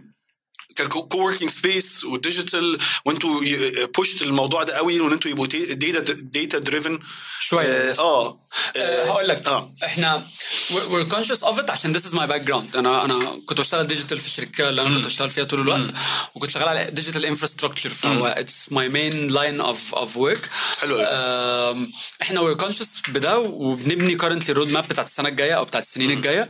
كووركينج سبيس والديجيتال وانتوا بوشت الموضوع ده قوي وان انتوا يبقوا ديتا ديتا دريفن شويه بس. اه أه هقول لك اه احنا we're conscious of it عشان this is my background انا انا كنت بشتغل ديجيتال في الشركه اللي انا كنت بشتغل فيها طول الوقت وكنت شغال على ديجيتال انفراستراكشر فهو it's my main line of of work حلو أوي. آم، احنا we're conscious بده وبنبني currently الرود ماب بتاعت السنه الجايه او بتاعت السنين الجايه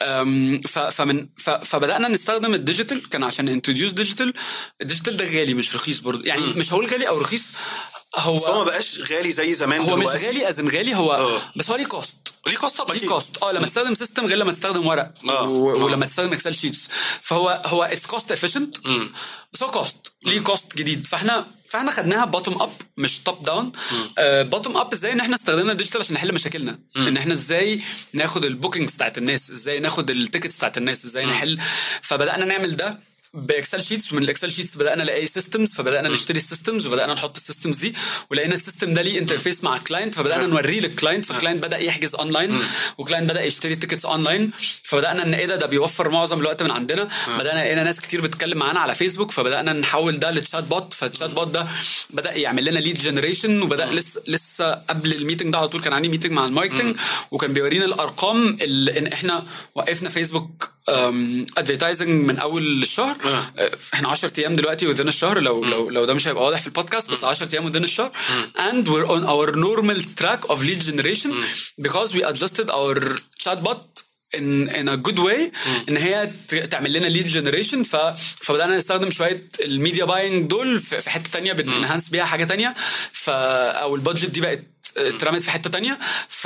آم، ف- فمن ف- فبدانا نستخدم الديجيتال كان عشان انتروديوس ديجيتال الديجيتال ده غالي مش رخيص برضه يعني مش هقول غالي او رخيص هو بس هو ما بقاش غالي زي زمان هو مش دلوقتي. غالي ازن غالي هو آه. بس هو ليه كوست ليه كوست طبعا ليه أكيد. كوست اه لما تستخدم سيستم غير لما تستخدم ورق آه. و- آه. ولما تستخدم اكسل شيتس فهو هو اتس كوست افيشنت بس هو كوست ليه كوست جديد فاحنا فاحنا خدناها بوتوم اب مش توب داون بوتوم اب ازاي ان احنا استخدمنا الديجيتال عشان نحل مشاكلنا ان احنا ازاي ناخد البوكينجز بتاعت الناس ازاي ناخد التيكتس بتاعت الناس ازاي نحل فبدانا نعمل ده باكسل شيتس ومن الاكسل شيتس بدانا نلاقي سيستمز فبدانا نشتري السيستمز وبدانا نحط السيستمز دي ولقينا السيستم ده ليه انترفيس مع كلاينت فبدانا نوريه للكلاينت فالكلاينت بدا يحجز اونلاين وكلاينت بدا يشتري تيكتس اونلاين فبدانا ان ايه ده ده بيوفر معظم الوقت من عندنا بدانا لقينا ناس كتير بتتكلم معانا على فيسبوك فبدانا نحول ده لتشات بوت فالتشات بوت ده بدا يعمل لنا ليد جنريشن وبدا لسه لسه قبل الميتنج ده على طول كان عندي ميتنج مع الماركتنج وكان بيورينا الارقام اللي ان احنا وقفنا فيسبوك ادفرتايزنج من اول الشهر آه، احنا 10 ايام دلوقتي وذين الشهر لو لو لو ده مش هيبقى واضح في البودكاست بس 10 ايام وذين الشهر and we're on our normal track of lead generation because we adjusted our chatbot in in a good way ان هي ت- تعمل لنا ليد جنريشن ف فبدانا نستخدم شويه الميديا باينج دول في في حته تانية بنهانس بيها حاجه تانية ف او البادجت دي بقت اترمت في حته تانية ف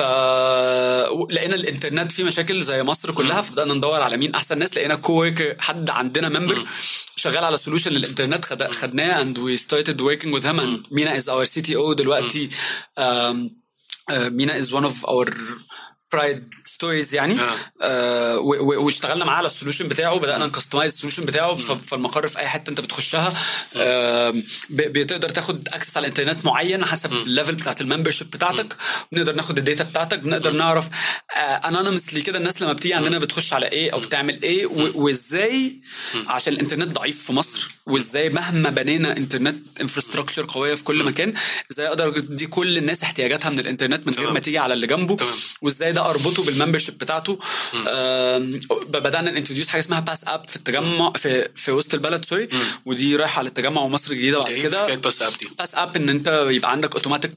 لقينا الانترنت فيه مشاكل زي مصر كلها فبدانا ندور على مين احسن ناس لقينا كووركر حد عندنا ممبر شغال على سولوشن للانترنت خد... خدناه and we started working with him and مينا is our CTO دلوقتي um, uh, مينا is one of our pride ستوريز يعني آه. آه و- و- واشتغلنا معاه على السولوشن بتاعه بدانا نكستمايز السولوشن بتاعه ف- فالمقر في اي حته انت بتخشها آه ب- بتقدر تاخد اكسس على الانترنت معين حسب الليفل بتاعت الممبرشيب بتاعتك بنقدر ناخد الداتا بتاعتك بنقدر نعرف انونيمسلي كده الناس لما بتيجي عندنا بتخش على ايه او بتعمل ايه و- وازاي عشان الانترنت ضعيف في مصر وازاي مهما بنينا انترنت انفراستراكشر قويه في كل مكان ازاي اقدر ادي كل الناس احتياجاتها من الانترنت من غير تمام. ما تيجي على اللي جنبه تمام. وازاي ده اربطه بالممبرشيب بتاعته آم، بدانا ننتروديوس حاجه اسمها باس اب في التجمع في في وسط البلد سوري ودي رايحه على التجمع ومصر الجديده بعد ايه كده حكايه بس اب دي باس اب ان انت يبقى عندك اوتوماتيك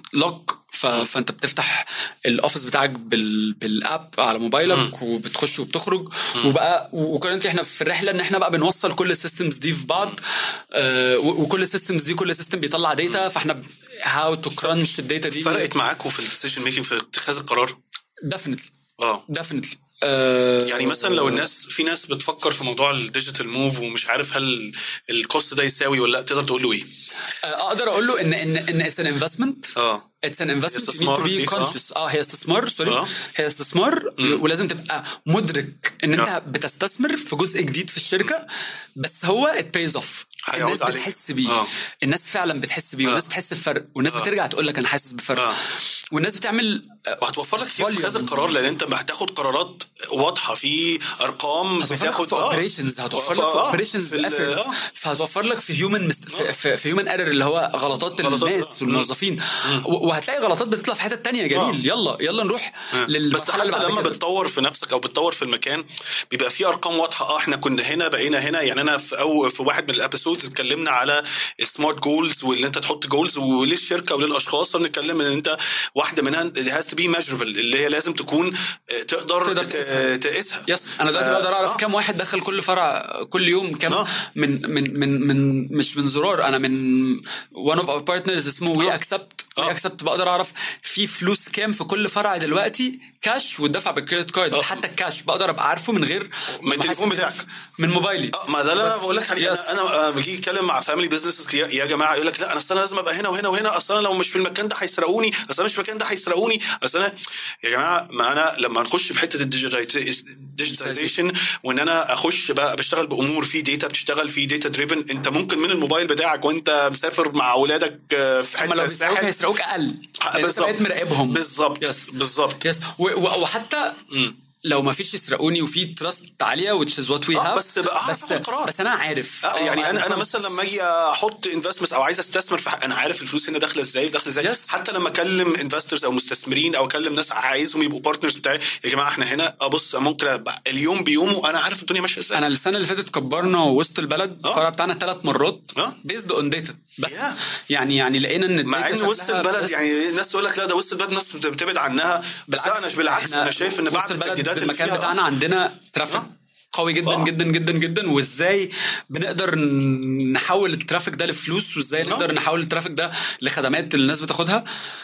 لوك ف... فانت بتفتح الاوفيس بتاعك بال... بالاب على موبايلك وبتخش وبتخرج وبقى وكرنتلي احنا في الرحله ان احنا بقى بنوصل كل السيستمز دي في بعض آه و- وكل السيستمز دي كل سيستم بيطلع داتا فاحنا هاو تو كرانش الداتا دي فرقت معاكم في الديسيجن ميكنج في اتخاذ القرار ديفنتلي اه ديفنتلي آه يعني مثلا لو الناس في ناس بتفكر في موضوع الديجيتال موف ومش عارف هل الكوست ده يساوي ولا لا تقدر تقول له ايه؟ آه، اقدر اقول له ان ان ان اتس ان انفستمنت اه اتس ان انفستمنت يو استثمار تو بي ليك، آه. كونشس اه هي استثمار سوري آه. هي استثمار ولازم تبقى مدرك ان آه. انت بتستثمر في جزء جديد في الشركه بس هو ات بيز اوف هيعود الناس عليك. بتحس بيه آه. الناس فعلا بتحس بيه والناس بتحس بفرق والناس بترجع تقول لك انا حاسس بفرق آه. والناس بتعمل آه، وهتوفر لك كتير في volume. اتخاذ القرار لان انت هتاخد قرارات واضحه في ارقام هتوفر لك بتاخد في اوبريشنز هتوفر لك في آه، اوبريشنز في ال- افورت آه. فهتوفر لك في هيومن مست... في, في, في هيومن ايرور اللي هو غلطات غلطات، الناس آه. والموظفين و- وهتلاقي غلطات بتطلع في حته تانية جميل آه. يلا يلا نروح بس للمرحله حتى اللي بعد لما كده. بتطور في نفسك او بتطور في المكان بيبقى في ارقام واضحه اه احنا كنا هنا بقينا هنا يعني انا في او في واحد من الابيسودز اتكلمنا على السمارت جولز واللي انت تحط جولز وللشركه وللاشخاص فبنتكلم ان انت واحده منها هاز تو بي ميجربل اللي هي لازم تكون آه، تقدر, تقدر ت- تقيسها. تقيسها يس انا دلوقتي ف- بقدر اعرف آه. كام واحد دخل كل فرع كل يوم كام آه. من من من من مش من زرار انا من one of our partners اسمه وي آه. اكسبت آه. وي اكسبت بقدر اعرف في فلوس كام في كل فرع دلوقتي كاش والدفع بالكريدت كارد آه. حتى الكاش بقدر ابقى عارفه من غير من ما التليفون أحس- بتاعك. من موبايلي اه ما ده اللي انا بس- بقول لك عليه يس. انا انا آه، بجي اتكلم مع فاميلي بزنسز يا يا جماعه يقول لك لا انا اصل انا لازم ابقى هنا وهنا وهنا اصل انا لو مش في المكان ده هيسرقوني اصل انا مش في المكان ده هيسرقوني اصل انا يا جماعه ما انا لما نخش في حته الديجيتاليزيشن وان انا اخش بقى بشتغل بامور في داتا بتشتغل في داتا دريفن انت ممكن من الموبايل بتاعك وانت مسافر مع اولادك آه، في هم حته لو بيسرقوك الساحل هيسرقوك اقل لأن انت بالظبط. بقيت مراقبهم بالظبط يس بالظبط يس و- و- وحتى لو ما فيش يسرقوني وفي تراست عاليه which is what we آه، have بس بقى أعرف بس, آخد قرار. بس انا عارف آه يعني انا انا I'm مثلا لما اجي احط انفستمنت او عايز استثمر في حق انا عارف الفلوس هنا داخله ازاي وداخله ازاي Yes. حتى لما اكلم انفسترز او مستثمرين او اكلم ناس عايزهم يبقوا بارتنرز بتاعي يا جماعه احنا هنا ابص ممكن أبقى اليوم بيومه وانا عارف الدنيا ماشيه ازاي انا السنه اللي فاتت كبرنا وسط البلد آه. الفرع بتاعنا ثلاث مرات آه. بيزد اون داتا بس Yeah. يعني يعني لقينا ان مع الداتا ان وسط شكلها البلد بس- يعني الناس تقول لك لا ده وسط البلد الناس بتبعد عنها بس لا انا بالعكس إحنا انا شايف ان وسط بعد البلد التجديدات اللي المكان فيها بتاعنا عندنا ترافيك آه. قوي جدا آه. جدا جدا جدا وازاي بنقدر نحول الترافيك ده لفلوس وازاي نقدر نحول الترافيك ده لخدمات اللي الناس بتاخدها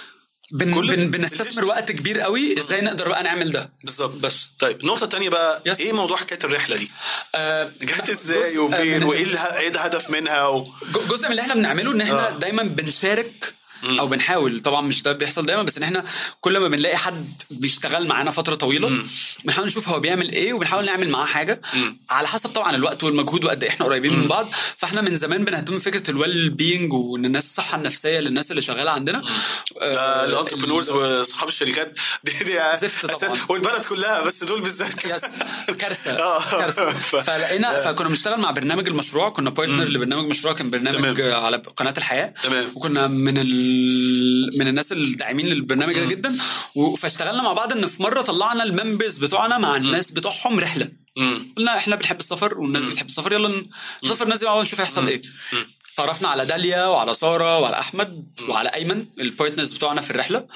بن كل بن بنستثمر الديجيتال. وقت كبير قوي ازاي نقدر بقى نعمل ده بالظبط بس طيب النقطه الثانيه بقى Yes. ايه موضوع حكايه الرحله دي آه جت جزء ازاي وفين من- وايه اله- ايه الهدف منها و... ج- جزء من اللي احنا بنعمله ان احنا آه. دايما بنشارك او بنحاول طبعا مش ده بيحصل دايما بس ان احنا كل ما بنلاقي حد بيشتغل معانا فتره طويله بنحاول نشوف هو بيعمل ايه وبنحاول نعمل معاه حاجه على حسب طبعا الوقت والمجهود وقد ايه احنا قريبين من بعض فاحنا من زمان بنهتم بفكره الويل بينج وان الناس الصحه النفسيه للناس اللي شغاله عندنا آه، الانتربرنورز واصحاب الشركات دي دي زفت أساس- طبعاً. والبلد كلها بس دول بالذات كمان. يس كارثه آه. كارثه ف- فلقينا فكنا بنشتغل مع برنامج المشروع كنا بارتنر لبرنامج مشروع كان برنامج تمام. على قناه الحياه تمام. وكنا من ال... من الناس الداعمين للبرنامج ده جدا و- فاشتغلنا مع بعض ان في مره طلعنا الممبرز بتوعنا مع الناس بتوعهم رحله مم. قلنا احنا بنحب السفر والناس بتحب السفر يلا نسافر الناس دي مع بعض نشوف هيحصل ايه تعرفنا على داليا وعلى ساره وعلى احمد وعلى ايمن البارتنرز بتوعنا في الرحله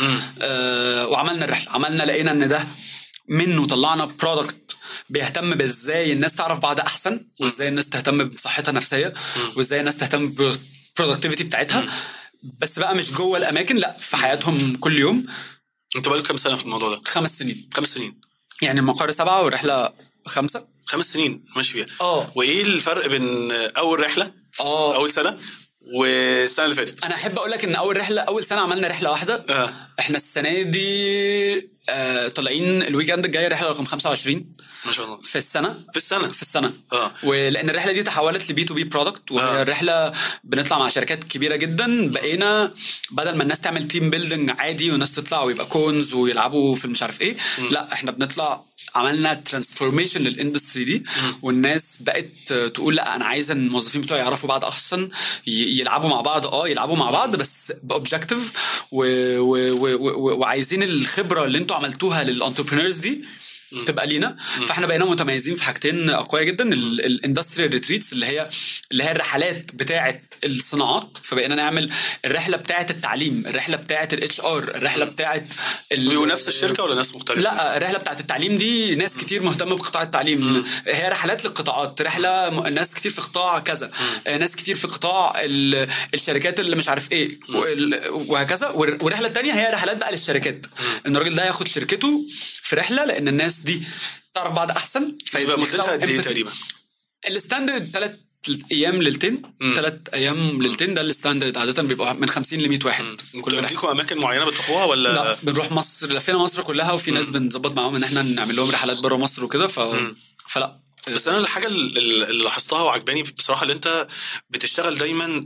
آه وعملنا الرحله عملنا لقينا ان ده منه طلعنا برودكت بيهتم بازاي الناس تعرف بعض احسن وازاي الناس تهتم بصحتها النفسيه وازاي الناس تهتم بالبرودكتيفيتي بتاعتها بس بقى مش جوه الاماكن لا في حياتهم كل يوم انتوا بقالكم كام سنه في الموضوع ده؟ خمس سنين خمس سنين يعني المقر سبعه والرحله خمسه خمس سنين ماشي فيها اه. وايه الفرق بين اول رحله اه اول سنه والسنه اللي فاتت؟ انا احب اقول لك ان اول رحله اول سنه عملنا رحله واحده آه. احنا السنه دي آه طالعين الويك اند الجاي رحله رقم 25 ما شاء الله في السنه في السنه في السنه اه. ولان الرحله دي تحولت لبي تو بي برودكت وهي اه. الرحله بنطلع مع شركات كبيره جدا بقينا بدل ما الناس تعمل تيم بيلدينج عادي والناس تطلع ويبقى كونز ويلعبوا في مش عارف ايه لا احنا بنطلع عملنا ترانسفورميشن للاندستري دي والناس بقت تقول لا انا عايزه إن الموظفين بتوعي يعرفوا بعض احسن ي- يلعبوا مع بعض اه يلعبوا مع بعض بس باوبجكتيف و... و... و... و... وعايزين الخبره اللي انتوا عملتوها للانتربرينورز دي تبقى لينا فاحنا بقينا متميزين في حاجتين قويه جدا الاندستريال ريتريتس اللي هي اللي هي الرحلات بتاعه الصناعات فبقينا نعمل الرحله بتاعه التعليم الرحله بتاعه الاتش ار الرحله بتاعه ال- ونفس الشركه ولا ناس مختلفه؟ لا الرحله بتاعت التعليم دي ناس كتير مهتمه بقطاع التعليم هي رحلات للقطاعات رحله م- ناس كتير في قطاع كذا آه، ناس كتير في قطاع ال- الشركات اللي مش عارف ايه وال- وهكذا والر- والرحله التانية هي رحلات بقى للشركات ان الراجل ده ياخد شركته في رحله لان الناس دي تعرف بعض احسن يبقى مدتها قد ايه empathy. تقريبا؟ الستاندرد ثلاث ايام ليلتين ثلاث ايام ليلتين ده الستاندرد عاده بيبقى من 50 ل 100 واحد كل انتوا رحله ليكم اماكن معينه بتروحوها ولا لا بنروح مصر لفينا مصر كلها وفي ناس بنظبط معاهم ان احنا نعمل لهم رحلات بره مصر وكده ف... فلا بس انا الحاجه ال- ال- اللي لاحظتها وعجباني بصراحه اللي انت بتشتغل دايما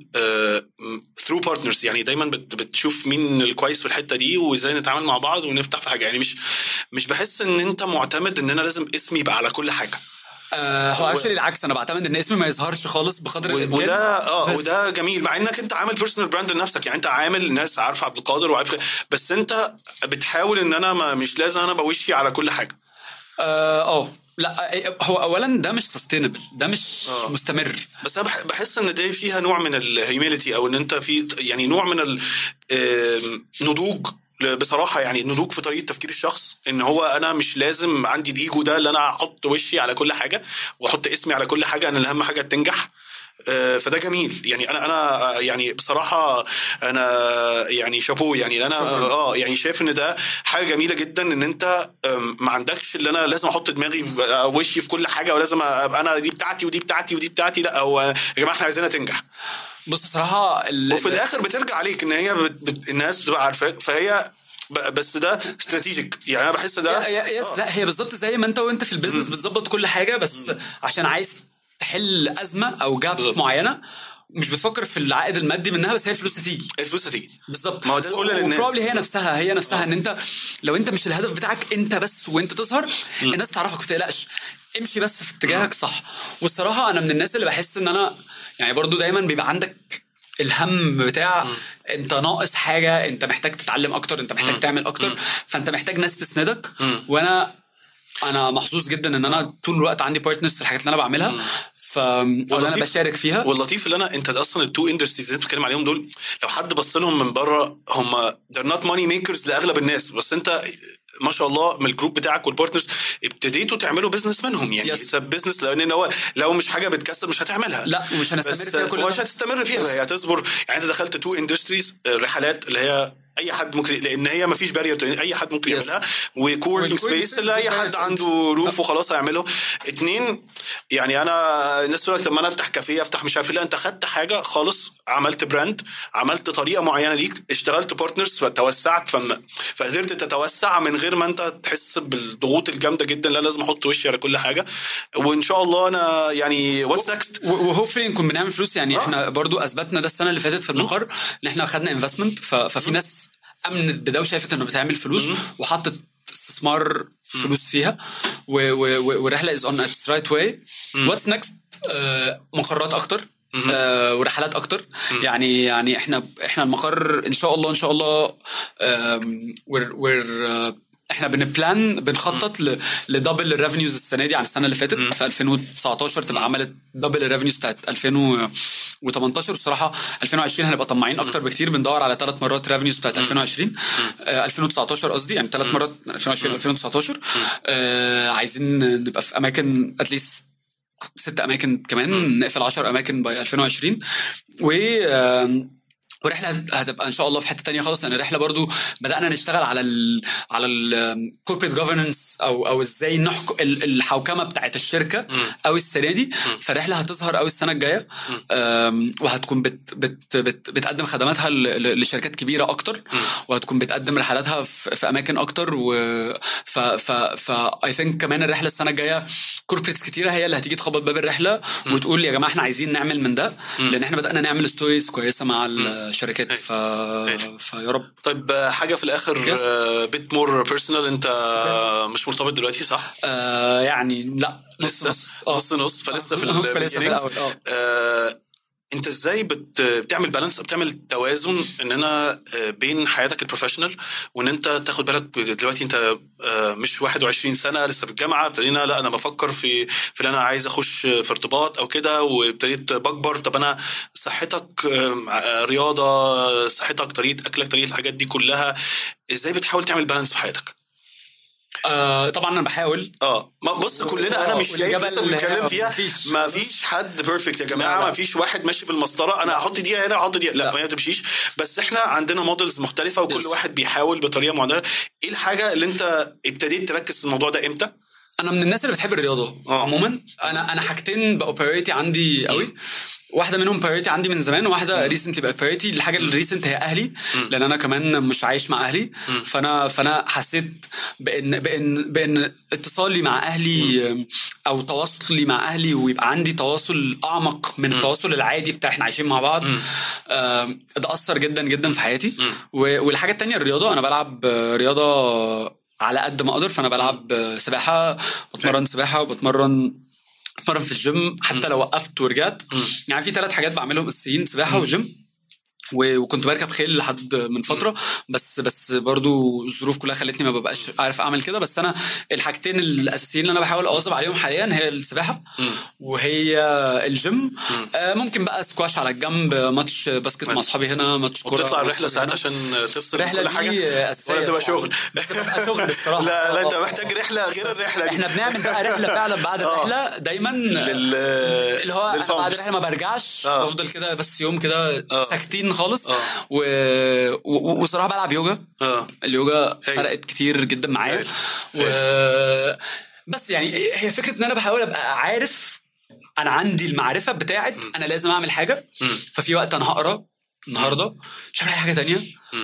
ثرو بارتنرز يعني دايما بت- بتشوف مين الكويس في الحته دي وازاي نتعامل مع بعض ونفتح في حاجه يعني مش مش بحس ان انت معتمد ان انا لازم اسمي يبقى على كل حاجه آه هو اكشلي العكس انا بعتمد ان اسمي ما يظهرش خالص بقدر و- الامكان وده اه بس- وده جميل مع انك انت عامل بيرسونال براند لنفسك يعني انت عامل ناس عارفه عبد القادر وعارف بس انت بتحاول ان انا ما مش لازم انا بوشي على كل حاجه اه آه. لا آه، هو اولا ده مش سستينبل ده مش آه. مستمر بس انا بح- بحس ان دي فيها نوع من الهيوميليتي او ان انت في يعني نوع من النضوج بصراحه يعني النضوج في طريقه تفكير الشخص ان هو انا مش لازم عندي الايجو ده اللي انا احط وشي على كل حاجه واحط اسمي على كل حاجه انا الاهم حاجه تنجح آه، فده جميل يعني انا انا آه، يعني بصراحه انا يعني شابو يعني انا اه يعني شايف ان ده حاجه جميله جدا ان انت آم، ما عندكش اللي انا لازم احط دماغي آه، وشي في كل حاجه ولازم ابقى انا دي بتاعتي ودي بتاعتي ودي بتاعتي لا هو يا جماعه احنا عايزينها تنجح بص صراحه ال... وفي الاخر بترجع عليك ان هي بت... بت... الناس بتبقى عارفاك فهي ب... بس ده استراتيجيك يعني انا بحس ده يا- يا- يس هي بالظبط زي ما انت وانت في البيزنس بتظبط كل حاجه بس عشان عايز تحل ازمه او جاب بالظبط. معينه مش بتفكر في العائد المادي منها بس هي الفلوس هتيجي الفلوس هتيجي بالظبط ما هو ده اللي بقوله للناس. وبروبلي هي نفسها هي نفسها ان انت لو انت مش الهدف بتاعك انت بس وانت تظهر الناس تعرفك ما تقلقش امشي بس في اتجاهك صح والصراحه انا من الناس اللي بحس ان انا يعني برضو دايما بيبقى عندك الهم بتاع انت ناقص حاجه انت محتاج تتعلم اكتر انت محتاج تعمل اكتر فانت محتاج ناس تسندك وانا انا محظوظ جدا ان انا طول الوقت عندي بارتنرز في الحاجات اللي انا بعملها ف ولا انا واللطيف- بشارك فيها واللطيف اللي انا انت اصلا التو اندستريز اللي انت بتتكلم عليهم دول لو حد بص لهم من بره هم they're not money makers لاغلب الناس بس انت ما شاء الله من الجروب بتاعك والبارتنرز ابتديتوا تعملوا بزنس منهم يعني Yes. اتس بزنس لان هو لو مش حاجه بتكسب مش هتعملها لا ومش هنستمر بس فيها كل مش ده. هتستمر فيها هي هتصبر يعني انت دخلت تو اندستريز رحلات اللي هي اي حد ممكن لان هي ما فيش بارير اي حد ممكن Yes. يعملها وكوركينج والcoworking سبيس space اللي اي مفيش حد barrier. عنده روف وخلاص هيعمله اتنين يعني انا الناس تقول لك لما انا افتح كافيه افتح مش عارف إيه. لا انت خدت حاجه خالص عملت براند عملت طريقه معينه ليك اشتغلت بارتنرز فتوسعت فم... فقدرت تتوسع من غير ما انت تحس بالضغوط الجامده جدا لا لازم احط وشي على كل حاجه وان شاء الله انا يعني واتس نكست وهوبفلي نكون بنعمل فلوس يعني آه. احنا برضو اثبتنا ده السنه اللي فاتت في المقر ان احنا خدنا انفستمنت ففي ناس امنت بده وشافت انه بتعمل فلوس وحطت استثمار فلوس فيها و- و- و- والرحله از اون اتس رايت واي واتس نكست مقرات اكتر آه ورحلات اكتر يعني يعني احنا احنا المقر ان شاء الله ان شاء الله آم، we're, we're, آه، احنا بنبلان بنخطط ل- لدبل الريفنيوز السنه دي عن السنه اللي فاتت في 2019 تبقى عملت دبل الريفنيوز بتاعت 2018 والصراحه 2020 هنبقى طماعين اكتر بكتير بندور على ثلاث مرات ريفنيوز بتاعت 2020 آه 2019 قصدي يعني ثلاث مرات 2020 2019 آه عايزين نبقى في اماكن اتليست ست اماكن كمان نقفل 10 اماكن باي 2020 و آم، ورحله هت- هتبقى ان شاء الله في حته تانية خالص لان الرحله برضو بدانا نشتغل على ال على الكوربريت جوفرنس او او ازاي نحكم ال- الحوكمه بتاعت الشركه او السنه دي فالرحله هتظهر قوي السنه الجايه أم، وهتكون بت بت بت بتقدم خدماتها ل- ل- لشركات كبيره اكتر وهتكون بتقدم رحلاتها في, في اماكن اكتر و ف ف ف اي ثينك كمان الرحله السنه الجايه كوربريتس كتيره هي اللي هتيجي تخبط باب الرحله وتقول يا جماعه احنا عايزين نعمل من ده لان احنا بدانا نعمل ستوريز كويسه مع الشركات ف... فيا رب طيب آه، حاجه في الاخر Yes. بيت مور بيرسونال انت آه، مش مرتبط دلوقتي صح؟ آه يعني لا نص لسه نص آه. نص نص فلسه في آه، فلسه في البيجنينجز. الأول، آه. آه، انت ازاي بت بتعمل بالانس بتعمل توازن ان انا آه، بين حياتك البروفيشنال وان انت تاخد بالك دلوقتي انت آه، مش 21 سنه لسه في الجامعه ابتدينا لا انا بفكر في في ان انا عايز اخش في ارتباط او كده وابتديت بكبر طب انا صحتك آه، آه، رياضه صحتك طريقه اكلك طريقه الحاجات دي كلها ازاي بتحاول تعمل بالانس في حياتك؟ آه طبعا انا بحاول اه ما بص كلنا انا مش شايف والإجابة لسه اللي بنتكلم هي فيها مفيش- ما فيش حد بيرفكت يا لا، جماعه لا. ما فيش واحد ماشي في المسطره انا احط دي هنا احط دي لا, لا. ما هي ما بتمشيش بس احنا عندنا موديلز مختلفه وكل Yes. واحد بيحاول بطريقه معينه ايه الحاجه اللي انت ابتديت تركز في الموضوع ده امتى؟ انا من الناس اللي بتحب الرياضه آه. عموما انا انا حاجتين بقوا برايورتي عندي قوي واحده منهم برايورتي عندي من زمان وواحده ريسنتلي بقت برايورتي الحاجه الريسنت هي اهلي لان انا كمان مش عايش مع اهلي فانا فانا حسيت بان بان بان اتصالي مع اهلي او تواصلي مع اهلي ويبقى عندي تواصل اعمق من التواصل العادي بتاع احنا عايشين مع بعض آم، ده اثر جدا جدا في حياتي و- والحاجه التانية الرياضه انا بلعب آه، رياضه على قد ما اقدر فانا بلعب آه، سباحه بتمرن سباحه وبتمرن بتمرن في الجيم حتى لو وقفت ورجعت يعني في ثلاث حاجات بعملهم اساسيين سباحه وجيم و- وكنت بركب خيل لحد من فتره بس بس برضو الظروف كلها خلتني ما ببقاش عارف اعمل كده بس انا الحاجتين الاساسيين اللي انا بحاول اواظب عليهم حاليا هي السباحه وهي الجيم آه ممكن بقى سكواش على الجنب ماتش باسكت مع اصحابي هنا ماتش كوره وبتطلع مع الرحله أصحابي ساعات هنا. عشان تفصل من الرحله كل حاجه دي اساسيه ولا تبقى طبعاً. شغل بس بتبقى شغل الصراحه لا لا انت آه. محتاج رحله غير الرحله دي احنا بنعمل بقى رحله فعلا بعد آه. الرحله دايما لل اللي هو أنا بعد للfounders. الرحله ما برجعش آه. بفضل كده بس يوم كده آه. ساكتين خالص آه. و... و... وصراحه بلعب يوجا اه اليوجا هايل. فرقت كتير جدا معايا هايل. و... بس يعني هي فكره ان انا بحاول ابقى عارف انا عندي المعرفه بتاعت انا لازم اعمل حاجه ففي وقت انا هقرا النهارده مش هعمل اي حاجه تانية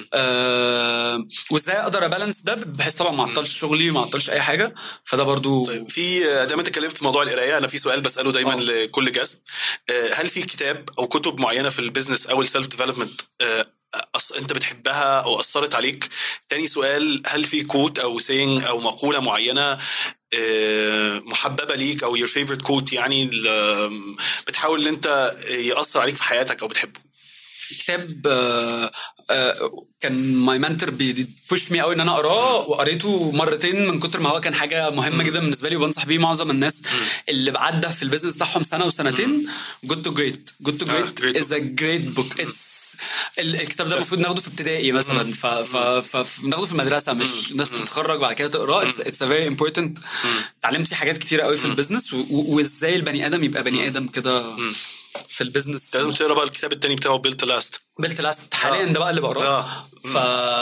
آه وازاي اقدر ابالانس ده بحيث طبعا ما اعطلش شغلي ما اعطلش اي حاجه فده برضو طيب في دايما اتكلمت في موضوع القرايه انا في سؤال بساله دايما آه. لكل جاست هل في كتاب او كتب معينه في البيزنس او السيلف ديفلوبمنت أص... انت بتحبها او اثرت عليك تاني سؤال هل في كوت او سينج او مقوله معينه آه، محببه ليك او your favorite كوت يعني ال- بتحاول ان انت ياثر عليك في حياتك او بتحبه كتاب آه، آه، كان ماي منتور بيبوش مي قوي ان انا اقراه وقريته مرتين من كتر ما هو كان حاجه مهمه جدا بالنسبه لي وبنصح بيه معظم الناس اللي عدى في البيزنس بتاعهم سنه وسنتين جود تو جريت جود تو آه، جريت great از ا جريت بوك اتس الكتاب ده المفروض ناخده في ابتدائي مثلا ف ف ف ناخده في المدرسه مش ناس تتخرج بعد كده تقراه اتس ا فيري امبورتنت اتعلمت فيه حاجات كتيره قوي في البيزنس و- و- وازاي البني ادم يبقى بني ادم كده في البيزنس أنت لازم تقرا بقى الكتاب التاني بتاعه بيلت لاست بيلت لاست حاليا ده بقى اللي بقراه آه. ف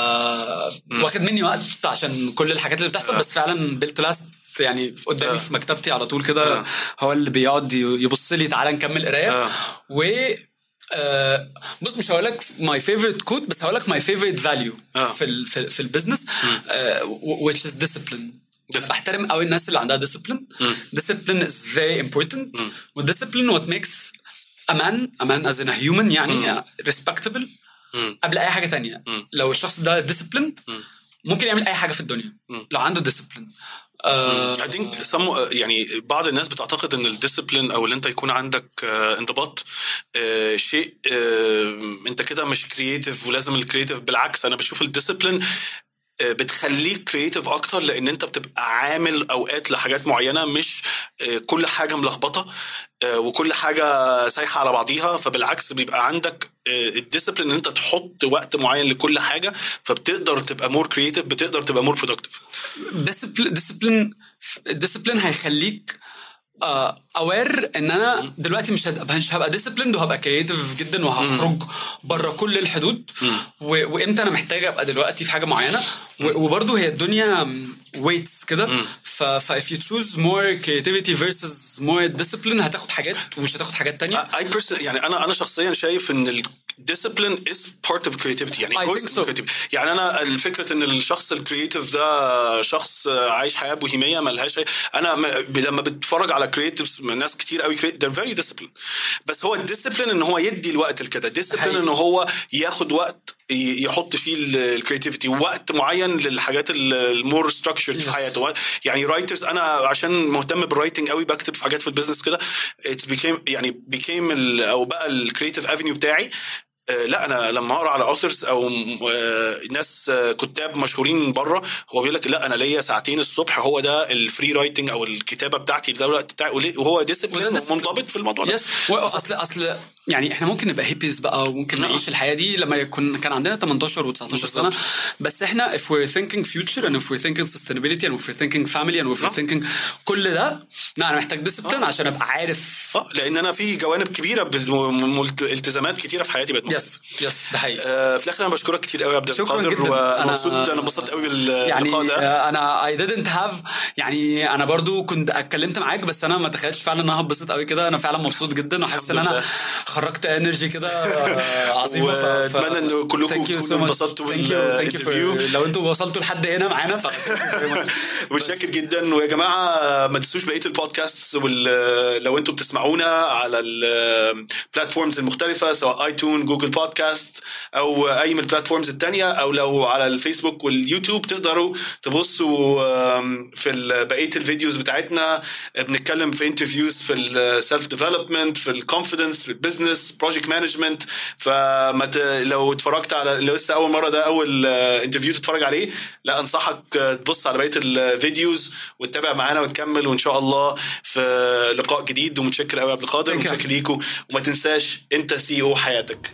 واخد مني وقت عشان كل الحاجات اللي بتحصل بس فعلا بيلت لاست يعني في قدامي آه. في مكتبتي على طول كده آه. هو اللي بيقعد ي- يبص لي تعالى نكمل قرايه آه. و آه، بص مش هقول لك ماي فيفورت كود بس هقول لك ماي فيفورت فاليو آه. في ال في, في البيزنس آه، و- which is discipline Discipline. بحترم قوي الناس اللي عندها discipline discipline is very important والدiscipline what makes a man a man as in a human يعني respectable مم. قبل اي حاجه تانية لو الشخص ده disciplined ممكن يعمل اي حاجه في الدنيا لو عنده discipline آه I think some يعني بعض الناس بتعتقد ان الديسيبلين او اللي انت يكون عندك آه، انضباط آه، شيء آه، انت كده مش كرييتيف ولازم الكرييتيف بالعكس انا بشوف الديسيبلين آه، بتخليك كرييتيف اكتر لان انت بتبقى عامل اوقات لحاجات معينه مش آه، كل حاجه ملخبطه آه، وكل حاجه سايحه على بعضيها فبالعكس بيبقى عندك الديسيبلين ان انت تحط وقت معين لكل حاجه فبتقدر تبقى مور كرييتيف بتقدر تبقى مور برودكتيف ديسبلين ديسبلين ديسبلين هيخليك اوير ان انا دلوقتي مش هبقى مش هبقى ديسيبليند وهبقى كرييتيف جدا وهخرج بره كل الحدود و- وامتى انا محتاج ابقى دلوقتي في حاجه معينه و- وبرضه هي الدنيا ويتس كده ف ف if you choose more creativity versus more discipline هتاخد حاجات ومش هتاخد حاجات تانية اي بيرسون يعني انا انا شخصيا شايف ان ال discipline is part of creativity يعني I جزء think من so. creativity يعني انا الفكره ان الشخص الكرييتيف ده شخص عايش حياه بوهيميه ملهاش انا م- لما بتتفرج على كرييتيفز ناس كتير قوي they're very disciplined بس هو الديسيبلين ان هو يدي الوقت لكده ديسيبلين حقيقي. ان هو ياخد وقت ي- يحط فيه الكريتيفيتي وقت معين للحاجات المور ستراكشرد في Yes. حياته يعني رايترز انا عشان مهتم بالرايتنج قوي بكتب في حاجات في البيزنس كده اتس بيكيم يعني بيكيم او بقى الكريتيف افنيو بتاعي آه، لا انا لما اقرا على اوثرز او آه، ناس آه، كتاب مشهورين بره هو بيقول لك لا انا ليا ساعتين الصبح هو ده الفري رايتنج او الكتابه بتاعتي ده الوقت بتاعي وليه- وهو ديسيبلين وده discipline. ومنضبط في الموضوع ده يس اصل اصل يعني احنا ممكن نبقى هيبيز بقى وممكن نعيش الحياه دي لما يكون كان عندنا 18 و19 سنه بالظبط. بس احنا if we're thinking future and if we're thinking sustainability and if we're thinking family and if we're thinking كل ده لا انا محتاج ديسيبلين عشان ابقى عارف اه لان انا في جوانب كبيره بال- م- ملت- التزامات كتيره في حياتي بقت يس يس ده حقيقي آه، في الاخر انا بشكرك كتير قوي يا عبد شكراً القادر جداً. وانا أنا- مبسوط انا انبسطت قوي باللقاء يعني ده آه، انا I didn't have يعني انا برضو كنت اتكلمت معاك بس انا ما تخيلتش فعلا ان انا هتبسط قوي كده انا فعلا مبسوط جدا وحاسس ان الحمد انا لله. خرجت انرجي كده آه، عظيمه ف- ف- وأتمنى إن كلكم Thank you so تكونوا much. انبسطتوا Thank you. Thank you for- بالinterview. لو انتوا وصلتوا لحد هنا معانا ف متشكر جدا ويا جماعه ما تنسوش بقيه البودكاست وال- لو انتم بتسمعونا على البلاتفورمز المختلفه سواء ايتون جوجل بودكاست او اي من البلاتفورمز التانية او لو على الفيسبوك واليوتيوب تقدروا تبصوا آم، في ال- بقيه الفيديوز بتاعتنا بنتكلم في انترفيوز في السيلف ديفلوبمنت في الكونفدنس في البيزنس بروجكت مانجمنت فما ت... لو اتفرجت على لو لسه اول مره ده اول انترفيو تتفرج عليه لا انصحك آه، تبص على بقيه الفيديوز وتتابع معانا وتكمل وان شاء الله في لقاء جديد ومتشكر قوي يا عبد القادر Thank you. ومتشكر ليكوا وما تنساش انت سي او حياتك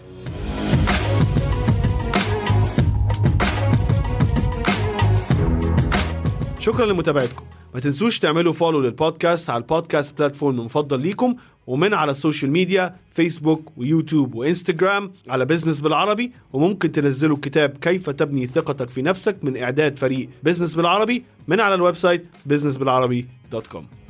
شكرا لمتابعتكم ما تنسوش تعملوا فولو للبودكاست على البودكاست بلاتفورم المفضل ليكم ومن على السوشيال ميديا فيسبوك ويوتيوب وانستجرام على بزنس بالعربي وممكن تنزلوا كتاب كيف تبني ثقتك في نفسك من اعداد فريق بزنس بالعربي من على الويب سايت businessbilarabi.com